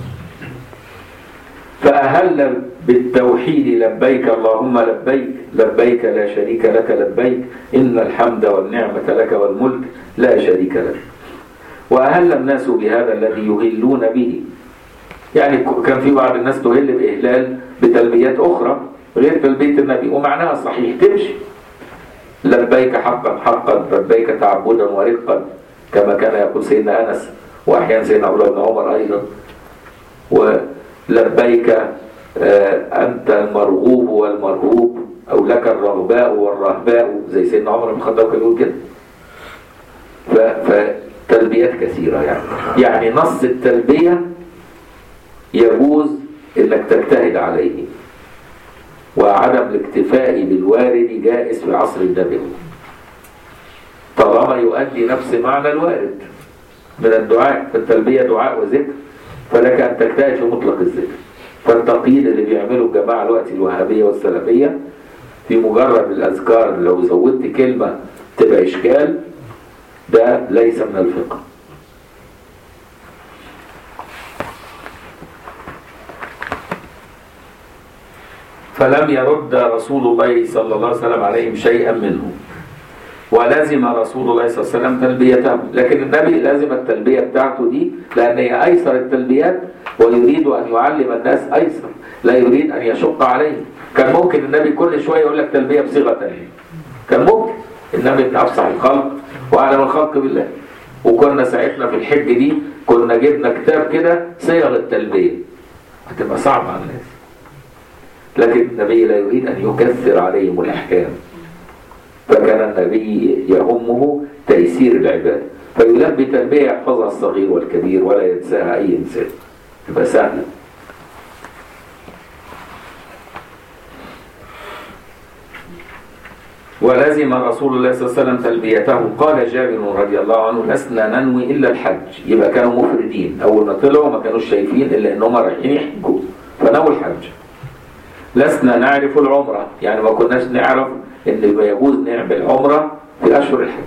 فأهل بالتوحيد لبيك اللهم لبيك لبيك لا شريك لك لبيك إن الحمد والنعمة لك والملك لا شريك لك وأهل الناس بهذا الذي يهلون به يعني كان في بعض الناس تهل بإهلال بتلبيات أخرى غير تلبية النبي ومعناها صحيح تمشي لبيك حقا حقا لبيك تعبدا ورقا كما كان يقول سيدنا أنس وأحيانا سيدنا عبد الله بن عمر أيضا ولبيك أنت المرغوب والمرهوب أو لك الرغباء والرهباء زي سيدنا عمر بن الخطاب كان يقول كده فتلبيات كثيرة يعني يعني نص التلبية يجوز انك تجتهد عليه وعدم الاكتفاء بالوارد جائز في عصر النبي طالما يؤدي نفس معنى الوارد من الدعاء فالتلبية دعاء وذكر فلك أن تجتهد في مطلق الذكر فالتقييد اللي بيعمله الجماعة الوقت الوهابية والسلفية في مجرد الأذكار لو زودت كلمة تبقى إشكال ده ليس من الفقه فلم يرد رسول الله صلى الله عليه وسلم عليهم شيئا منه ولزم رسول الله صلى الله عليه وسلم تلبيته لكن النبي لازم التلبية بتاعته دي لأن هي أيسر التلبيات ويريد أن يعلم الناس أيسر لا يريد أن يشق عليهم كان ممكن النبي كل شوية يقول لك تلبية بصيغة ثانيه كان ممكن النبي من أفصح الخلق وأعلم الخلق بالله وكنا ساعتنا في الحج دي كنا جبنا كتاب كده صيغ التلبية هتبقى صعبة على الناس لكن النبي لا يريد أن يكثر عليهم الأحكام فكان النبي يهمه تيسير العبادة فيلبي تلبية يحفظها الصغير والكبير ولا ينساها أي إنسان تبقى سهلة ولزم رسول الله صلى الله عليه وسلم تلبيته قال جابر رضي الله عنه لسنا ننوي إلا الحج يبقى كانوا مفردين أول ما طلعوا ما كانوش شايفين إلا إنهم رايحين يحجوا فنووا الحج لسنا نعرف العمرة يعني ما كناش نعرف إن يجوز نعمل عمرة في أشهر الحج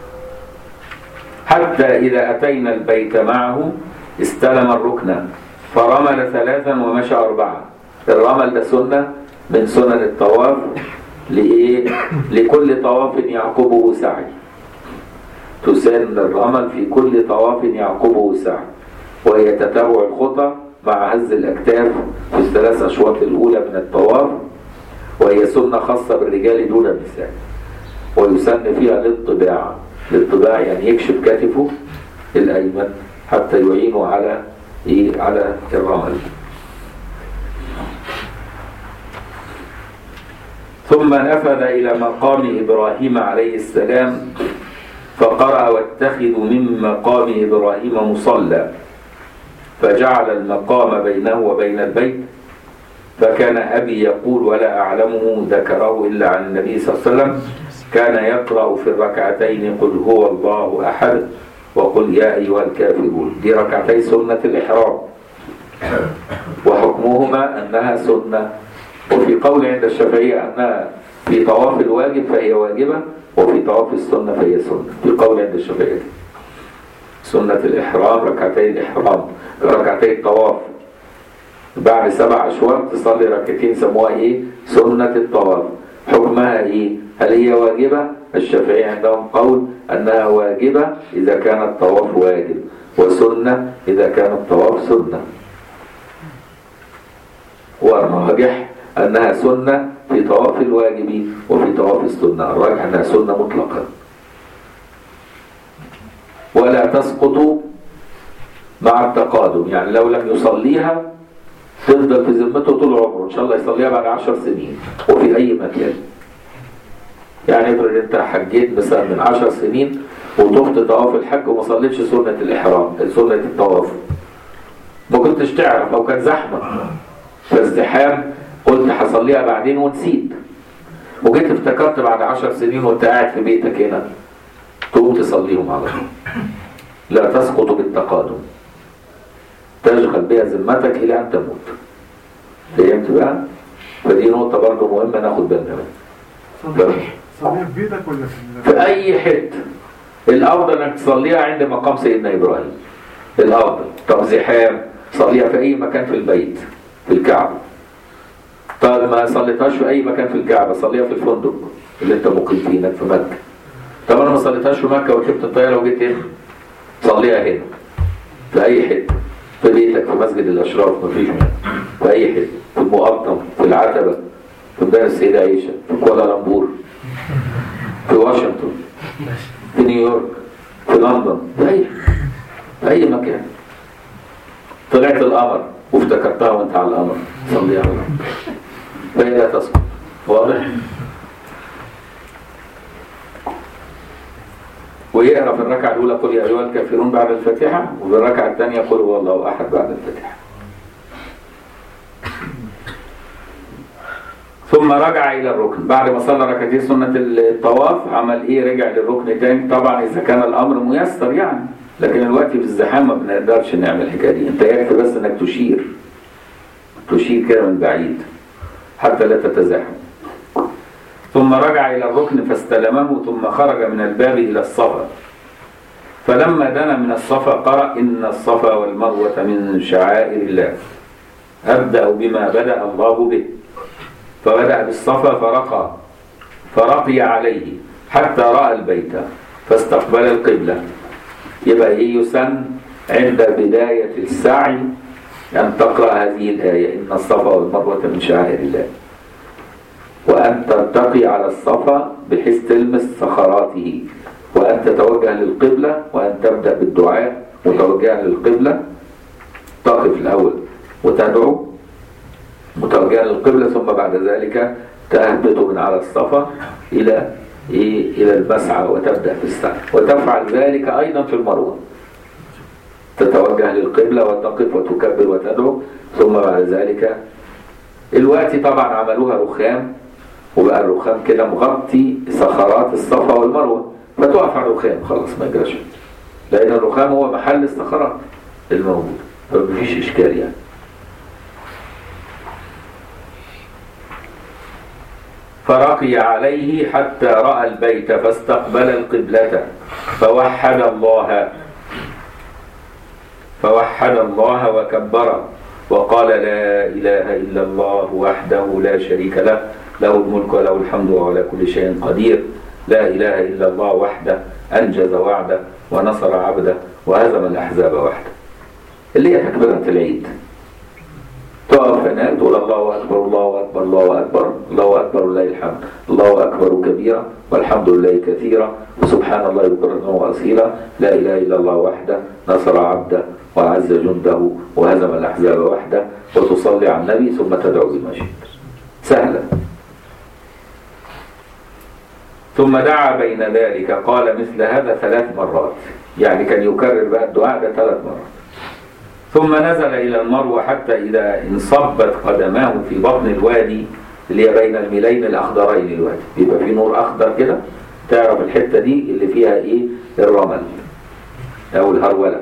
حتى إذا أتينا البيت معه استلم الركن فرمل ثلاثا ومشى أربعة الرمل ده سنة من سنن الطواف لإيه؟ لكل طواف يعقبه سعي تسن الرمل في كل طواف يعقبه سعي وهي تتابع الخطى مع هز الأكتاف في الثلاث أشواط الأولى من الطواف وهي سنة خاصة بالرجال دون النساء ويسن فيها الاطباع الاطباع يعني يكشف كتفه الأيمن حتى يعينه على إيه على الرمل ثم نفذ إلى مقام إبراهيم عليه السلام فقرأ واتخذوا من مقام إبراهيم مصلى فجعل المقام بينه وبين البيت فكان أبي يقول ولا أعلمه ذكره إلا عن النبي صلى الله عليه وسلم كان يقرأ في الركعتين قل هو الله أحد وقل يا أيها الكافرون دي ركعتي سنة الإحرام وحكمهما أنها سنة وفي قول عند الشافعية أنها في طواف الواجب فهي واجبة وفي طواف السنة فهي سنة في قول عند الشافعية سنة الإحرام ركعتي الإحرام ركعتي الطواف بعد سبع أشواط تصلي ركعتين سموها إيه؟ سنة الطواف حكمها إيه؟ هل هي واجبة؟ الشافعية عندهم قول أنها واجبة إذا كان الطواف واجب وسنة إذا كان الطواف سنة والراجح أنها سنة في طواف الواجب وفي طواف السنة الراجح أنها سنة مطلقة ولا تسقط مع التقادم يعني لو لم يصليها تفضل في ذمته طول عمره إن شاء الله يصليها بعد عشر سنين وفي أي مكان يعني افرض انت حجيت مثلا من عشر سنين وطفت طواف الحج وما صليتش سنة الإحرام سنة الطواف ما كنتش تعرف أو كان زحمة فازدحام قلت هصليها بعدين ونسيت وجيت افتكرت بعد عشر سنين وانت قاعد في بيتك هنا تقوم تصليهم على طول لا تسقط بالتقادم تشغل بها ذمتك إلى أن تموت فهمت بقى؟ فدي نقطة برضه مهمة ناخد بالنا منها صليها في بيتك ولا في ال- في أي حتة الأفضل إنك تصليها عند مقام سيدنا إبراهيم الأفضل طب زحام صليها في أي مكان في البيت في الكعبة طب ما صليتهاش في أي مكان في الكعبة صليها في الفندق اللي أنت مقيم فيه هناك في مكة طب أنا ما صليتهاش في مكة وركبت الطيارة وجيت هنا صليها هنا في أي حتة في بيتك في مسجد الأشراف مفيش منها في أي حتة في المقطم في العتبة في ميدان السيدة عائشة في كوالالمبور في واشنطن في نيويورك في لندن في أي في أي مكان طلعت القمر وافتكرتها وانت على القمر صلي على القمر فهي لا تسقط واضح؟ ويقرا في الركعه الاولى قل يا ايها الكافرون بعد الفاتحه وفي الركعه الثانيه قل هو الله احد بعد الفاتحه ثم رجع الى الركن بعد ما صلى ركعتين سنه الطواف عمل ايه رجع للركن تاني طبعا اذا كان الامر ميسر يعني لكن الوقت في الزحام ما بنقدرش نعمل الحكايه دي انت يكفي بس انك تشير تشير كده من بعيد حتى لا تتزاحم ثم رجع الى الركن فاستلمه ثم خرج من الباب الى الصفا فلما دنا من الصفا قرأ إن الصفا والمروة من شعائر الله أبدأ بما بدأ الله به فبدأ بالصفا فرقى فرقي عليه حتى رأى البيت فاستقبل القبلة يبقى إيه يسن عند بداية السعي أن تقرأ هذه الآية إن الصفا والمروة من شعائر الله وأن ترتقي على الصفا بحيث تلمس صخراته وأن تتوجه للقبلة وأن تبدأ بالدعاء متوجها للقبلة تقف الأول وتدعو متوجها للقبلة ثم بعد ذلك تهبط من على الصفا إلى إيه إلى المسعى وتبدأ في السعي وتفعل ذلك أيضا في المروة تتوجه للقبلة وتقف وتكبر وتدعو ثم بعد ذلك الوقت طبعا عملوها رخام وبقى الرخام كده مغطي صخرات الصفا والمروة فتقف على الرخام خلاص ما يجراش لأن الرخام هو محل الصخرات الموجود فمفيش إشكال يعني فرقي عليه حتى رأى البيت فاستقبل القبلة فوحد الله فوحد الله وكبر وقال لا إله إلا الله وحده لا شريك له له الملك وله الحمد وهو على كل شيء قدير لا إله إلا الله وحده أنجز وعده ونصر عبده وهزم الأحزاب وحده اللي هي تكبيرة العيد تقف هناك تقول الله اكبر الله اكبر الله اكبر الله اكبر ولله الحمد الله اكبر كبيرا والحمد لله كثيرا وسبحان الله بكرة واصيلا لا اله الا الله وحده نصر عبده واعز جنده وهزم الاحزاب وحده وتصلي على النبي ثم تدعو بما شئت سهله ثم دعا بين ذلك قال مثل هذا ثلاث مرات يعني كان يكرر بقى الدعاء ده ثلاث مرات ثم نزل إلى المروة حتى إذا انصبت قدماه في بطن الوادي اللي هي بين الميلين الأخضرين الوادي بيبقى في نور أخضر كده تعرف الحتة دي اللي فيها إيه الرمل أو الهرولة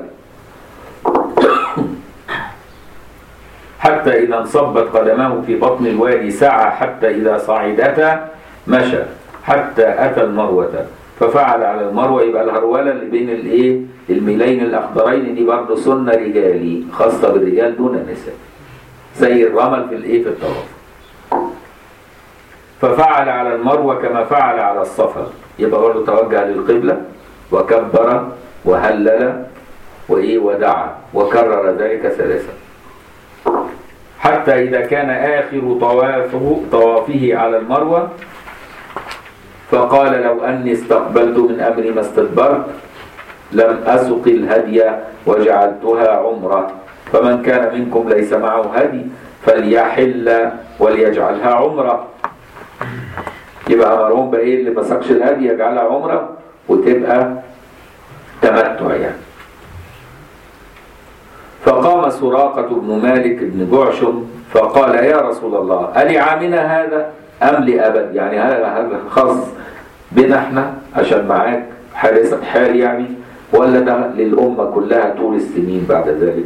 حتى إذا انصبت قدماه في بطن الوادي سعى حتى إذا صعدتا مشى حتى أتى المروة ففعل على المروة يبقى الهرولة اللي بين الايه الميلين الأخضرين دي برضه سنة رجالي خاصة بالرجال دون النساء زي الرمل في الايه في الطواف ففعل على المروة كما فعل على الصفا يبقى برضه توجه للقبلة وكبر وهلل وايه ودعا وكرر ذلك ثلاثة حتى إذا كان آخر طوافه طوافه على المروة فقال لو أني استقبلت من أمري ما استدبرت لم أسق الهدي وجعلتها عمرة فمن كان منكم ليس معه هدي فليحل وليجعلها عمرة يبقى أمرهم بإيه اللي ما سقش الهدي يجعلها عمرة وتبقى تمتع يعني فقام سراقة بن مالك بن جعشم فقال يا رسول الله ألعامنا هذا أم لأبد يعني هذا هذا خاص بنا احنا عشان معاك حارسة حال يعني ولا ده للأمة كلها طول السنين بعد ذلك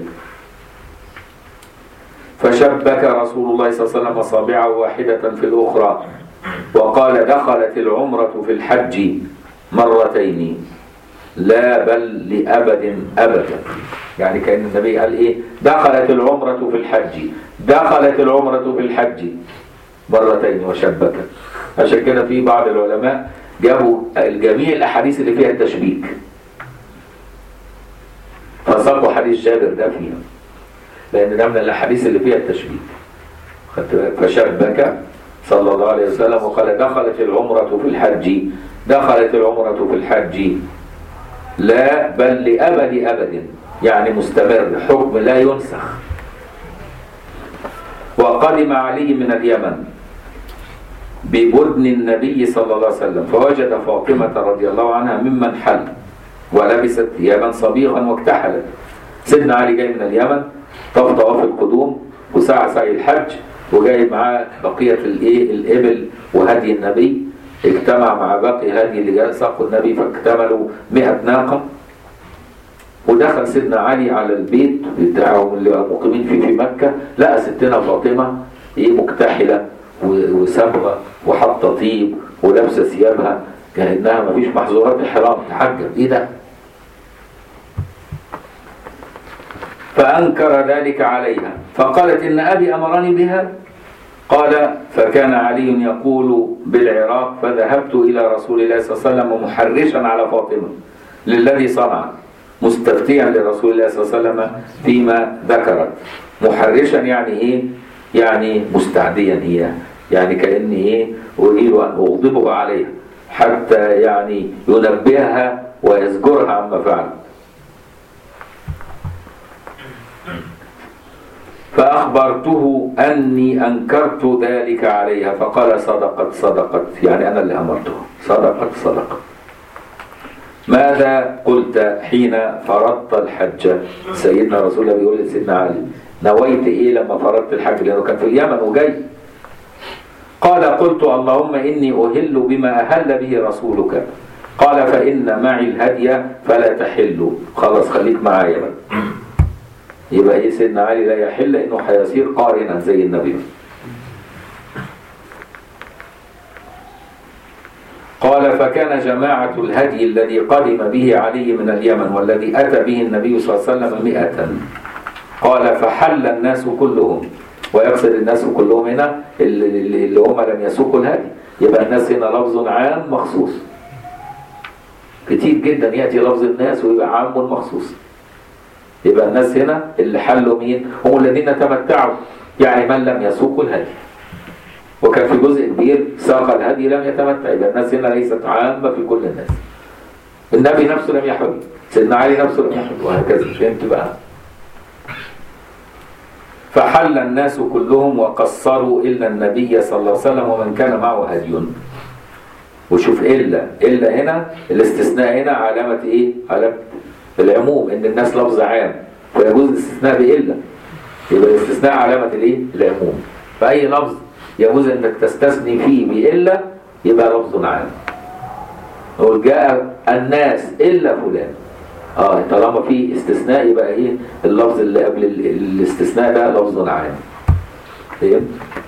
فشبك رسول الله صلى الله عليه وسلم أصابعه واحدة في الأخرى وقال دخلت العمرة في الحج مرتين لا بل لأبد أبدا يعني كأن النبي قال إيه دخلت العمرة في الحج دخلت العمرة في الحج مرتين وشبك عشان كده في بعض العلماء جابوا الجميع الاحاديث اللي فيها التشبيك فصبوا حديث جابر ده فيها لان ده من الاحاديث اللي فيها التشبيك خدت بالك فشبك صلى الله عليه وسلم وقال دخلت العمرة في الحج دخلت العمرة في الحج لا بل لأبد أبد يعني مستمر حكم لا ينسخ وقدم علي من اليمن ببدن النبي صلى الله عليه وسلم فوجد فاطمة رضي الله عنها ممن حل ولبست ثيابا صبيغا واكتحلت سيدنا علي جاي من اليمن طاف طواف القدوم وسعى سعي الحج وجاي معاه بقية الايه الإبل وهدي النبي اجتمع مع باقي هدي اللي جاء ساقوا النبي فاكتملوا 100 ناقة ودخل سيدنا علي على البيت بتاعهم اللي مقيمين فيه في مكة لقى ستنا فاطمة ايه مكتحلة وسابغة وحاطة طيب ولابسة ثيابها كأنها ما فيش محظورات الحرام تحجب ايه ده فأنكر ذلك عليها فقالت إن أبي أمرني بها قال فكان علي يقول بالعراق فذهبت إلى رسول الله صلى الله عليه وسلم محرشا على فاطمة للذي صنع مستفتيا لرسول الله صلى الله عليه وسلم فيما ذكرت محرشا يعني ايه يعني مستعديا اياه يعني كاني ايه اريد ان اغضبه عليها حتى يعني ينبهها ويزجرها عما فعل فأخبرته أني أنكرت ذلك عليها فقال صدقت صدقت يعني أنا اللي أمرته صدقت صدقت ماذا قلت حين فرضت الحج سيدنا رسول الله بيقول لسيدنا علي نويت ايه لما فرضت الحج لانه كان في اليمن وجاي قال قلت اللهم اني اهل بما اهل به رسولك قال فان معي الهدي فلا تحل خلاص خليك معايا بقى يبقى ايه سيدنا علي لا يحل انه هيصير قارنا زي النبي قال فكان جماعة الهدي الذي قدم به علي من اليمن والذي أتى به النبي صلى الله عليه وسلم مئة قال فحل الناس كلهم ويقصد الناس كلهم هنا اللي, اللي هم لم يسوقوا الهدي يبقى الناس هنا لفظ عام مخصوص كتير جدا يأتي لفظ الناس ويبقى عام مخصوص يبقى الناس هنا اللي حلوا مين هم الذين تمتعوا يعني من لم يسوق الهدي وكان في جزء كبير ساق الهدي لم يتمتع يبقى الناس هنا ليست عامة في كل الناس النبي نفسه لم يحج سيدنا علي نفسه لم يحج وهكذا فهمت بقى فحل الناس كلهم وقصروا إلا النبي صلى الله عليه وسلم ومن كان معه هدي وشوف إلا إلا هنا الاستثناء هنا علامة إيه؟ علامة العموم إن الناس لفظ عام فيجوز الاستثناء بإلا يبقى الاستثناء علامة الإيه؟ العموم فأي لفظ يجوز إنك تستثني فيه بإلا يبقى لفظ عام نقول جاء الناس إلا فلان اه طالما في استثناء يبقى ايه اللفظ اللي قبل ال- الاستثناء ده لفظ عام فهمت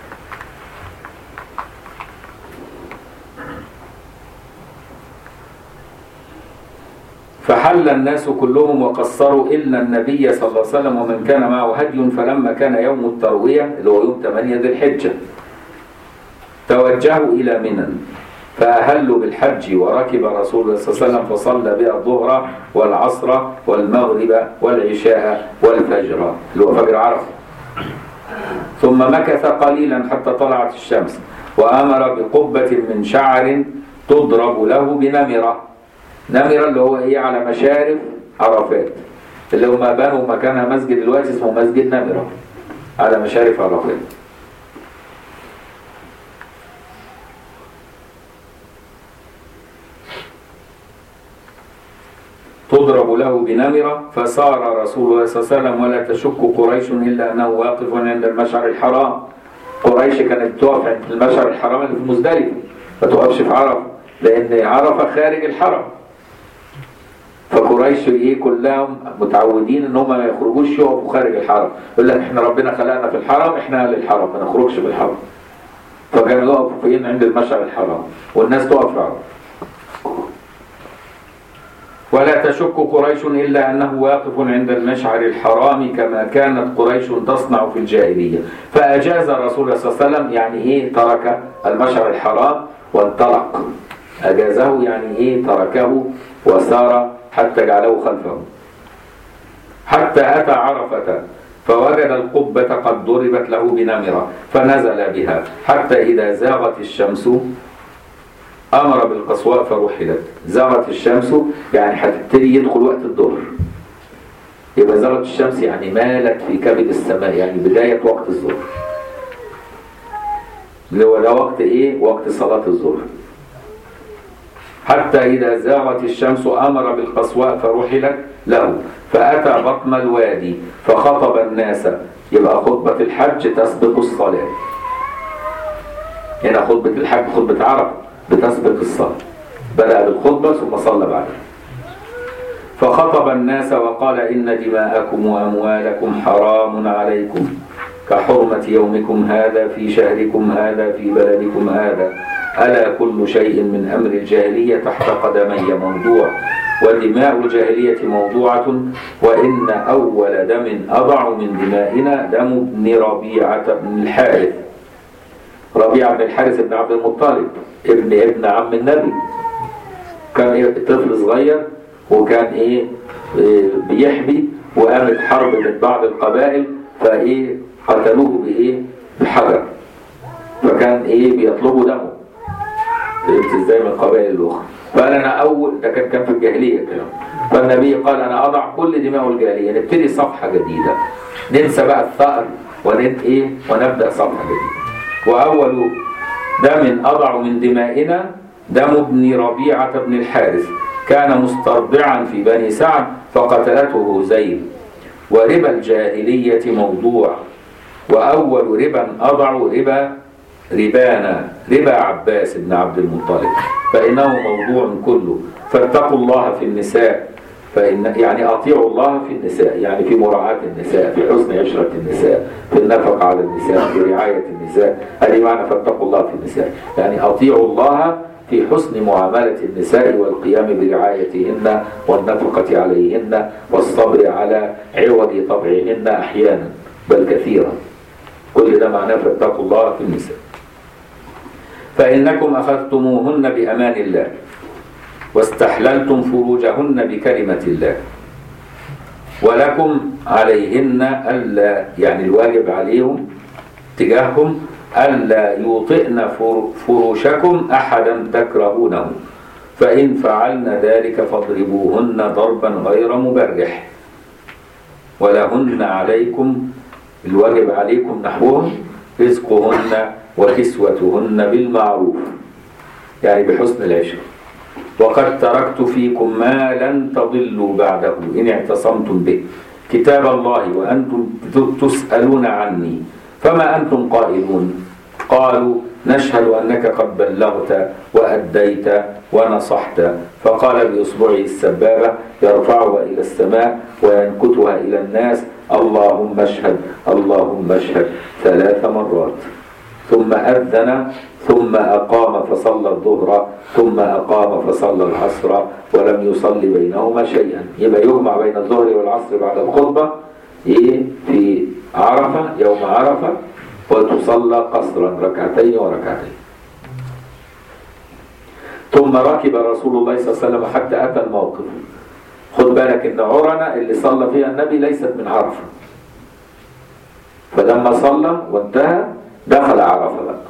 فحل الناس كلهم وقصروا إلا النبي صلى الله عليه وسلم ومن كان معه هدي فلما كان يوم التروية اللي هو يوم 8 ذي الحجة توجهوا إلى منى فأهلوا بالحج وركب رسول الله صلى الله عليه وسلم فصلى بها الظهر والعصر والمغرب والعشاء والفجر اللي هو فجر عرفة ثم مكث قليلا حتى طلعت الشمس وأمر بقبة من شعر تضرب له بنمرة نمرة اللي هو إيه على مشارف عرفات اللي هم بنوا مكانها مسجد دلوقتي اسمه مسجد نمرة على مشارف عرفات تضرب له بنمرة فصار رسول الله صلى الله عليه وسلم ولا تشك قريش إلا أنه واقف عند المشعر الحرام قريش كانت تقف عند المشعر الحرام اللي في مزدلفة ما تقفش في عرفة لأن عرفة خارج الحرم فقريش ايه كلهم متعودين ان هم ما يخرجوش يقفوا خارج الحرم يقول لك احنا ربنا خلقنا في الحرم احنا اهل الحرم ما نخرجش في الحرم فكانوا يقفوا فين عند المشعر الحرام والناس تقف في عرفة ولا تشك قريش إلا أنه واقف عند المشعر الحرام كما كانت قريش تصنع في الجاهلية فأجاز الرسول صلى الله عليه وسلم يعني إيه ترك المشعر الحرام وانطلق أجازه يعني إيه تركه وسار حتى جعله خلفه حتى أتى عرفة فوجد القبة قد ضربت له بنمرة فنزل بها حتى إذا زاغت الشمس أمر بالقصواء فرحلت زاغت الشمس يعني هتبتدي يدخل وقت الظهر يبقى زاغت الشمس يعني مالت في كبد السماء يعني بداية وقت الظهر اللي هو ده وقت ايه وقت صلاة الظهر حتى إذا زاغت الشمس أمر بالقصواء فرحلت له فأتى بطن الوادي فخطب الناس يبقى خطبة الحج تسبق الصلاة هنا خطبة الحج خطبة عرفة بتسبق الصلاة بدأ بالخطبة ثم صلى بعدها فخطب الناس وقال إن دماءكم وأموالكم حرام عليكم كحرمة يومكم هذا في شهركم هذا في بلدكم هذا ألا كل شيء من أمر الجاهلية تحت قدمي موضوع ودماء الجاهلية موضوعة وإن أول دم أضع من دمائنا دم ابن ربيعة بن الحارث ربيعة بن الحارث بن عبد المطلب ابن ابن عم النبي كان إيه طفل صغير وكان ايه إيه بيحبي وقامت حرب من بعض القبائل فايه قتلوه بايه بحجر فكان ايه بيطلبوا دمه فهمت ازاي من القبائل الاخرى فقال انا اول ده كان كان في الجاهليه كده فالنبي قال انا اضع كل دماء الجاهليه نبتدي صفحه جديده ننسى بقى الثأر ونن ايه ونبدا صفحه جديده وأول دم أضع من دمائنا دم ابن ربيعة بن الحارث كان مسترضعا في بني سعد فقتلته زيد وربا الجاهلية موضوع وأول ربا أضع ربا ربانا ربا عباس بن عبد المطلب فإنه موضوع كله فاتقوا الله في النساء فإن يعني أطيعوا الله في النساء يعني في مراعاة النساء في حسن عشرة النساء في النفقة على النساء في رعاية النساء هذه معنى فاتقوا الله في النساء يعني أطيعوا الله في حسن معاملة النساء والقيام برعايتهن والنفقة عليهن والصبر على عوض طبعهن أحيانا بل كثيرا كل ده معناه فاتقوا الله في النساء فإنكم أخذتموهن بأمان الله واستحللتم فروجهن بكلمة الله ولكم عليهن ألا يعني الواجب عليهم تجاههم ألا يوطئن فر- فروشكم أحدا تكرهونه فإن فعلن ذلك فاضربوهن ضربا غير مبرح ولهن عليكم الواجب عليكم نحوهم رزقهن وكسوتهن بالمعروف يعني بحسن العشرة وقد تركت فيكم ما لن تضلوا بعده إن اعتصمتم به كتاب الله وأنتم تسألون عني فما أنتم قائلون قالوا نشهد أنك قد بلغت وأديت ونصحت فقال بإصبعه السبابة يرفعها إلى السماء وينكتها إلى الناس اللهم اشهد اللهم اشهد ثلاث مرات ثم أذن ثم أقام فصلى الظهر ثم أقام فصلى العصر ولم يصلي بينهما شيئا يبقى يجمع بين الظهر والعصر بعد الخطبة إيه في عرفة يوم عرفة وتصلى قصرا ركعتين وركعتين ثم ركب رسول الله صلى الله عليه وسلم حتى أتى الموقف خد بالك ان عرنة اللي صلى فيها النبي ليست من عرفة فلما صلى وانتهى دخل عرفة بقى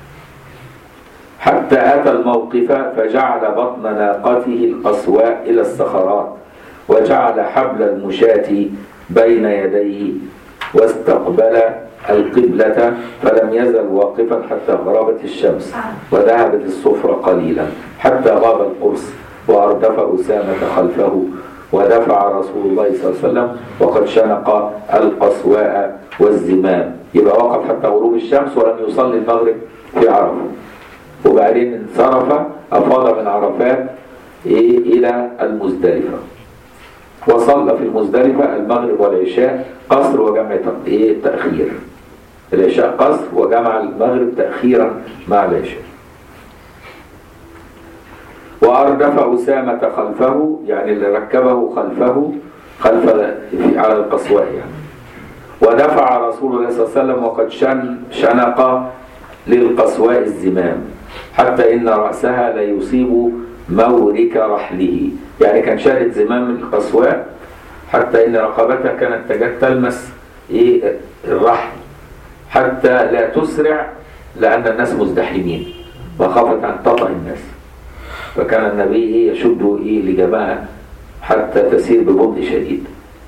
حتى أتى الموقف فجعل بطن ناقته القصواء إلى الصخرات وجعل حبل المشاة بين يديه واستقبل القبلة فلم يزل واقفا حتى غربت الشمس وذهبت الصفرة قليلا حتى غاب القرص وأردف أسامة خلفه ودفع رسول الله صلى الله عليه وسلم وقد شنق القصواء والزمام يبقى وقف حتى غروب الشمس ولم يصلي المغرب في عرفة وبعدين انصرف أفاض من عرفات إيه إلى المزدلفة وصلى في المزدلفة المغرب والعشاء قصر وجمع تق- إيه تأخير العشاء قصر وجمع المغرب تأخيرا مع العشاء وأردف أسامة خلفه يعني اللي ركبه خلفه خلف في- على القصواء يعني ودفع رسول الله صلى الله عليه وسلم وقد شن شنق للقصواء الزمام حتى إن رأسها لا يصيب مورك رحله يعني كان شارد زمام القصواء حتى إن رقبتها كانت تجد تلمس إيه الرحل حتى لا تسرع لأن الناس مزدحمين وخافت أن تطأ الناس فكان النبي إيه يشد إيه لجماعة حتى تسير ببطء شديد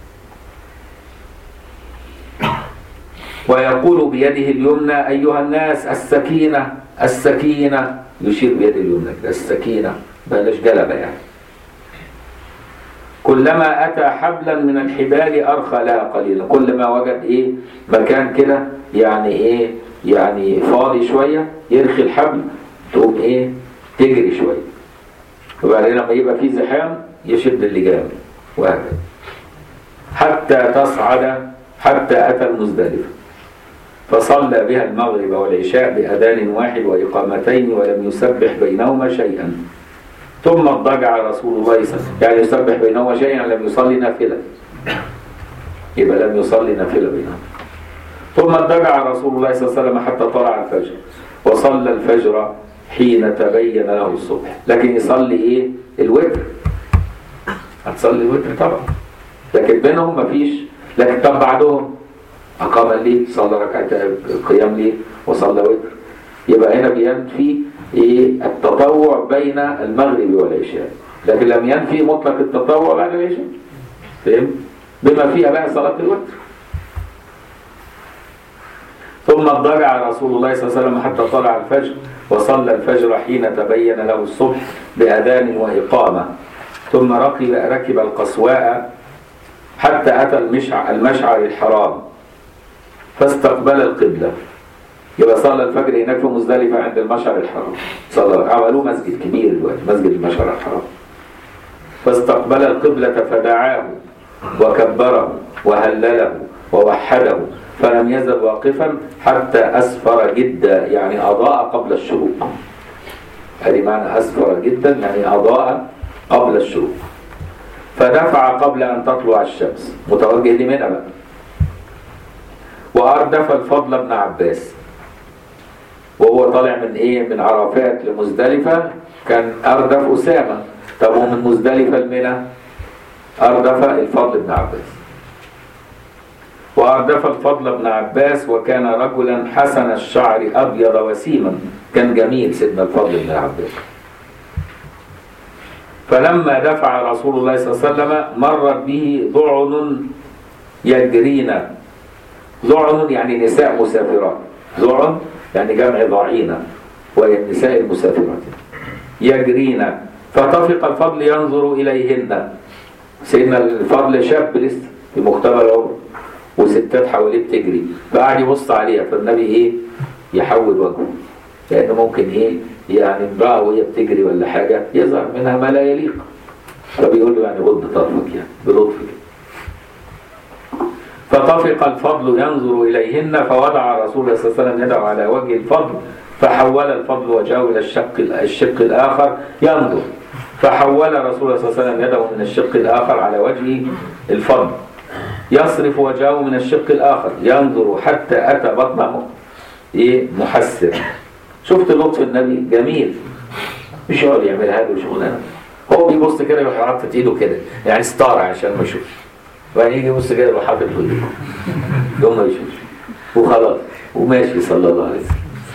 ويقول بيده اليمنى أيها الناس السكينة السكينة يشير بيده اليمنى كده، السكينة بلاش جلبة يعني كلما أتى حبلا من الحبال أرخى لها قليلا كل ما وجد إيه مكان كده يعني إيه يعني فاضي شوية يرخي الحبل تقوم إيه تجري شوية وبعدين لما يبقى فيه زحام يشد اللجام وهكذا حتى تصعد حتى أتى المزدلفة فصلى بها المغرب والعشاء بأذان واحد وإقامتين ولم يسبح بينهما شيئا ثم اضطجع رسول الله صلى الله عليه وسلم يعني يسبح بينهما شيئا لم يصلي نافلة يبقى لم يصلي نافلة بينهما ثم اضطجع رسول الله صلى الله عليه وسلم حتى طلع الفجر وصلى الفجر حين تبين له الصبح لكن يصلي ايه الوتر هتصلي الوتر طبعا لكن بينهم مفيش لكن طب بعدهم أقام الليل صلى ركعتين قيام ليل وصلى وتر يبقى هنا بينفي إيه التطوع بين المغرب والعشاء لكن لم ينفي مطلق التطوع بعد العشاء فهم؟ بما فيها بقى صلاة الوتر ثم اضطجع رسول الله صلى الله عليه وسلم حتى طلع الفجر وصلى الفجر حين تبين له الصبح بأذان وإقامة ثم ركب ركب القصواء حتى أتى المشع المشعر الحرام فاستقبل القبلة يبقى صلى الفجر هناك في مزدلفة عند المشعر الحرام صلى عملوه مسجد كبير دلوقتي مسجد المشعر الحرام فاستقبل القبلة فدعاه وكبره وهلله ووحده فلم يزل واقفا حتى أسفر جدا يعني أضاء قبل الشروق هذه معنى أسفر جدا يعني أضاء قبل الشروق فدفع قبل أن تطلع الشمس متوجه لمنى بقى وأردف الفضل بن عباس وهو طالع من إيه من عرفات لمزدلفة كان أردف أسامة طب ومن مزدلفة لمنى أردف الفضل بن عباس وأردف الفضل بن عباس وكان رجلا حسن الشعر أبيض وسيما كان جميل سيدنا الفضل بن عباس فلما دفع رسول الله صلى الله عليه وسلم مرت به ضعن يجرين ضعن يعني نساء مسافرات ضعن يعني جمع ضعينة وهي النساء المسافرات يجرين فطفق الفضل ينظر إليهن سيدنا الفضل شاب لسه في مقتبل العمر وستات حواليه بتجري فقعد يبص عليها فالنبي ايه يحول وجهه لان ممكن ايه يعني امراه وهي بتجري ولا حاجه يظهر منها ما لا يليق فبيقول له يعني غض طرفك يعني بلطف كده فطفق الفضل ينظر اليهن فوضع رسول الله صلى الله عليه وسلم يده على وجه الفضل فحول الفضل وجهه الى الشق الشق الاخر ينظر فحول رسول الله صلى الله عليه وسلم يده من الشق الاخر على وجه الفضل يصرف وجهه من الشق الآخر ينظر حتى أتى بطن إيه محسر شفت لطف النبي جميل مش يقعد يعملها له شغلانه هو بيبص كده يروح حاطط ايده كده يعني ستار عشان ما يشوفش وبعدين يجي يبص كده يروح حاطط ايده يوم ما يشوفش وخلاص وماشي صلى الله عليه وسلم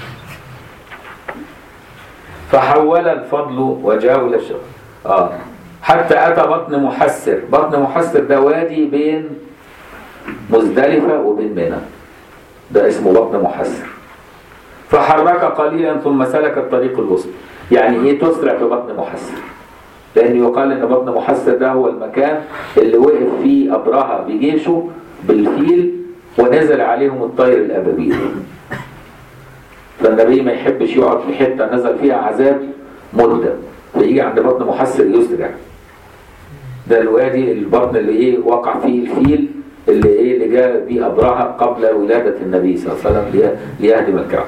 فحول الفضل وجهه الى الشق اه حتى اتى بطن محسر بطن محسر ده وادي بين مزدلفة وبين منى ده اسمه بطن محسر فحرك قليلا ثم سلك الطريق الوسطى يعني ايه تسرع في بطن محسر لان يقال ان بطن محسر ده هو المكان اللي وقف فيه ابرهة بجيشه بالفيل ونزل عليهم الطير الابابيل فالنبي ما يحبش يقعد في حته نزل فيها عذاب مده فيجي عند بطن محسر يسرع ده الوادي البطن اللي ايه وقع فيه الفيل اللي ايه اللي جاء بيه ابرهه قبل ولاده النبي صلى الله عليه وسلم ليه- ليهدم الكعبه.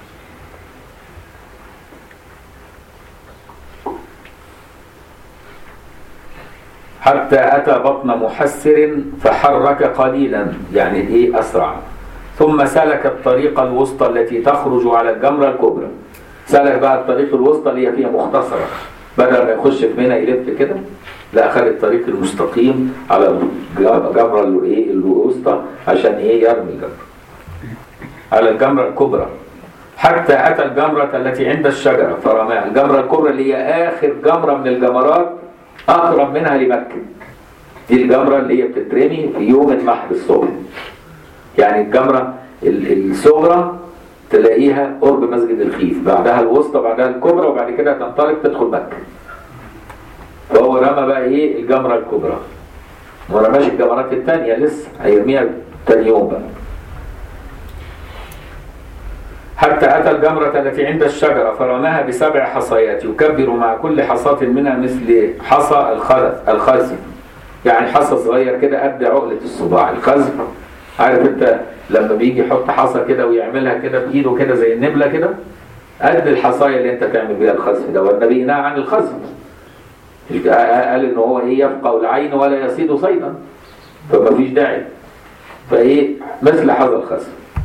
حتى اتى بطن محسر فحرك قليلا يعني ايه اسرع ثم سلك الطريق الوسطى التي تخرج على الجمره الكبرى. سلك بقى الطريق الوسطى اللي هي فيها مختصره بدل ما يخش في منى يلف كده لا خد الطريق المستقيم على الجمرة اللي ايه الوسطى عشان ايه يرمي الجمرة على الجمرة الكبرى حتى أتى الجمرة التي عند الشجرة فرماها الجمرة الكبرى اللي هي آخر جمرة من الجمرات أقرب منها لمكة دي الجمرة اللي هي بتترمي في يوم النحر الصبح يعني الجمرة ال- الصغرى تلاقيها قرب مسجد الخيف بعدها الوسطى بعدها الكبرى وبعد كده تنطلق تدخل مكة فهو رمى بقى ايه الجمرة الكبرى ما رماش الجمرات التانية لسه هيرميها تاني يوم بقى حتى أتى الجمرة التي عند الشجرة فرماها بسبع حصيات يكبر مع كل حصاة منها مثل حصى الخلف الخزف يعني حصى صغير كده قد عقلة الصباع الخزف عارف انت لما بيجي يحط حصى كده ويعملها كده بايده كده زي النبلة كده قد الحصاية اللي انت تعمل بيها الخزف ده والنبي نهى عن الخزف قال ان هو ايه يفقه العين ولا يصيد صيدا فما فيش داعي فايه مثل هذا الخزف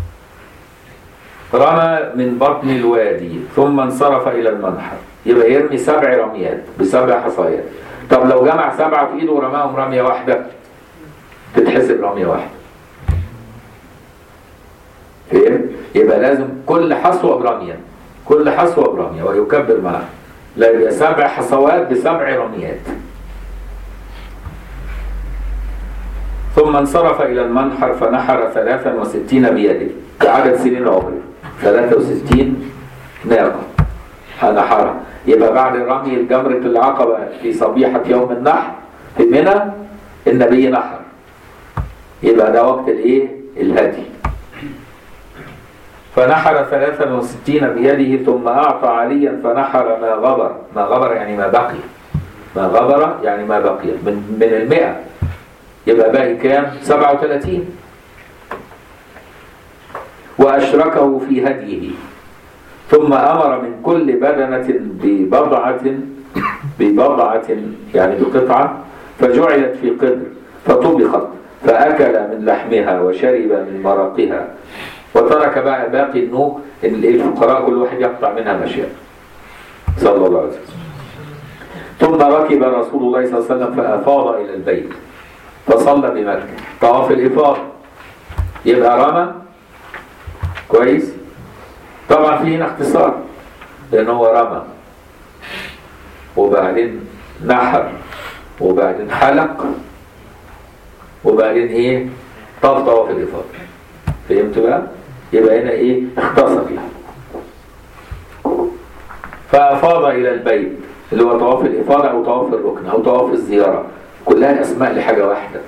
رمى من بطن الوادي ثم انصرف الى المنحر يبقى يرمي سبع رميات بسبع حصايات طب لو جمع سبعه في ايده ورماهم رميه واحده تتحسب رميه واحده فهمت؟ يبقى لازم كل حصوه برميه كل حصوه برميه ويكبر معها لا يبقى سبع حصوات بسبع رميات ثم انصرف إلى المنحر فنحر 63 بيده كعدد سنين عمره 63 ناقة نحرها يبقى بعد رمي الجمرة العقبة في صبيحة يوم النحر في منى النبي نحر يبقى ده وقت الايه الهدي فنحر 63 بيده ثم أعطى عليا فنحر ما غبر ما غبر يعني ما بقي ما غبر يعني ما بقي من من المئة يبقى باقي كام 37 وأشركه في هديه ثم أمر من كل بدنة ببضعة ببضعة يعني بقطعة فجعلت في قدر فطبخت فأكل من لحمها وشرب من مرقها وترك بقى باقي النوق ان الفقراء كل واحد يقطع منها مشيئة صلى الله عليه وسلم ثم ركب رسول الله صلى الله عليه وسلم فأفاض إلى البيت فصلى بمكة طواف الإفاضة يبقى رمى كويس طبعا في هنا اختصار لان هو رمى وبعدين نحر وبعدين حلق وبعدين ايه طاف طواف الافاضه فهمت بقى يبقى هنا ايه اختصر فافاض الى البيت اللي هو طواف الافاضه او طواف الركن او طواف الزياره كلها اسماء لحاجه واحده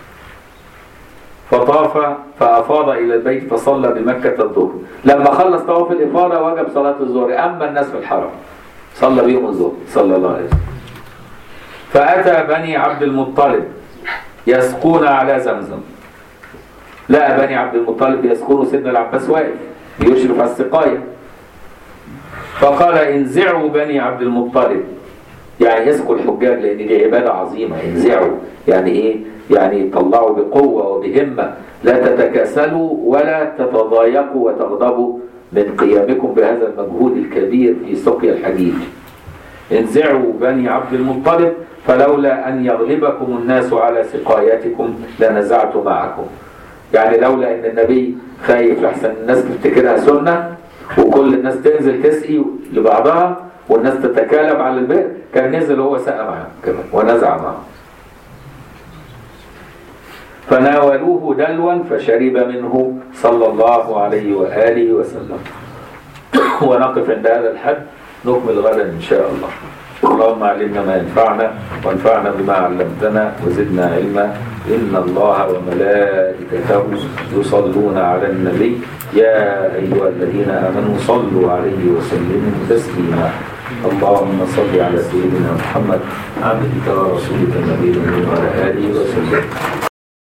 فطاف فافاض الى البيت فصلى بمكه الظهر لما خلص طواف الافاضه وجب صلاه الظهر اما الناس في الحرم صلى بيهم الظهر صلى الله عليه وسلم فاتى بني عبد المطلب يسقون على زمزم لقى بني عبد المطلب يسقون سيدنا العباس واقف بيشرف على السقايه فقال انزعوا بني عبد المطلب يعني يسقوا الحجاج لان دي عباده عظيمه انزعوا يعني ايه يعني طلعوا بقوه وبهمه لا تتكاسلوا ولا تتضايقوا وتغضبوا من قيامكم بهذا المجهود الكبير في سقيا الحديد انزعوا بني عبد المطلب فلولا ان يغلبكم الناس على سقايتكم لنزعت معكم يعني لولا ان النبي خايف لحسن الناس تفتكرها سنه وكل الناس تنزل تسقي لبعضها والناس تتكالب على البئر كان نزل هو سقى معهم كمان ونزع معهم فناولوه دلوا فشرب منه صلى الله عليه وآله وسلم ونقف عند هذا الحد نكمل غدا إن شاء الله اللهم علمنا ما ينفعنا وانفعنا بما علمتنا وزدنا علما إن الله وملائكته يصلون على النبي يا أيها الذين آمنوا صلوا عليه وسلموا تسليما اللهم صل على سيدنا محمد عبدك ورسولك النبي وعلى آله وسلم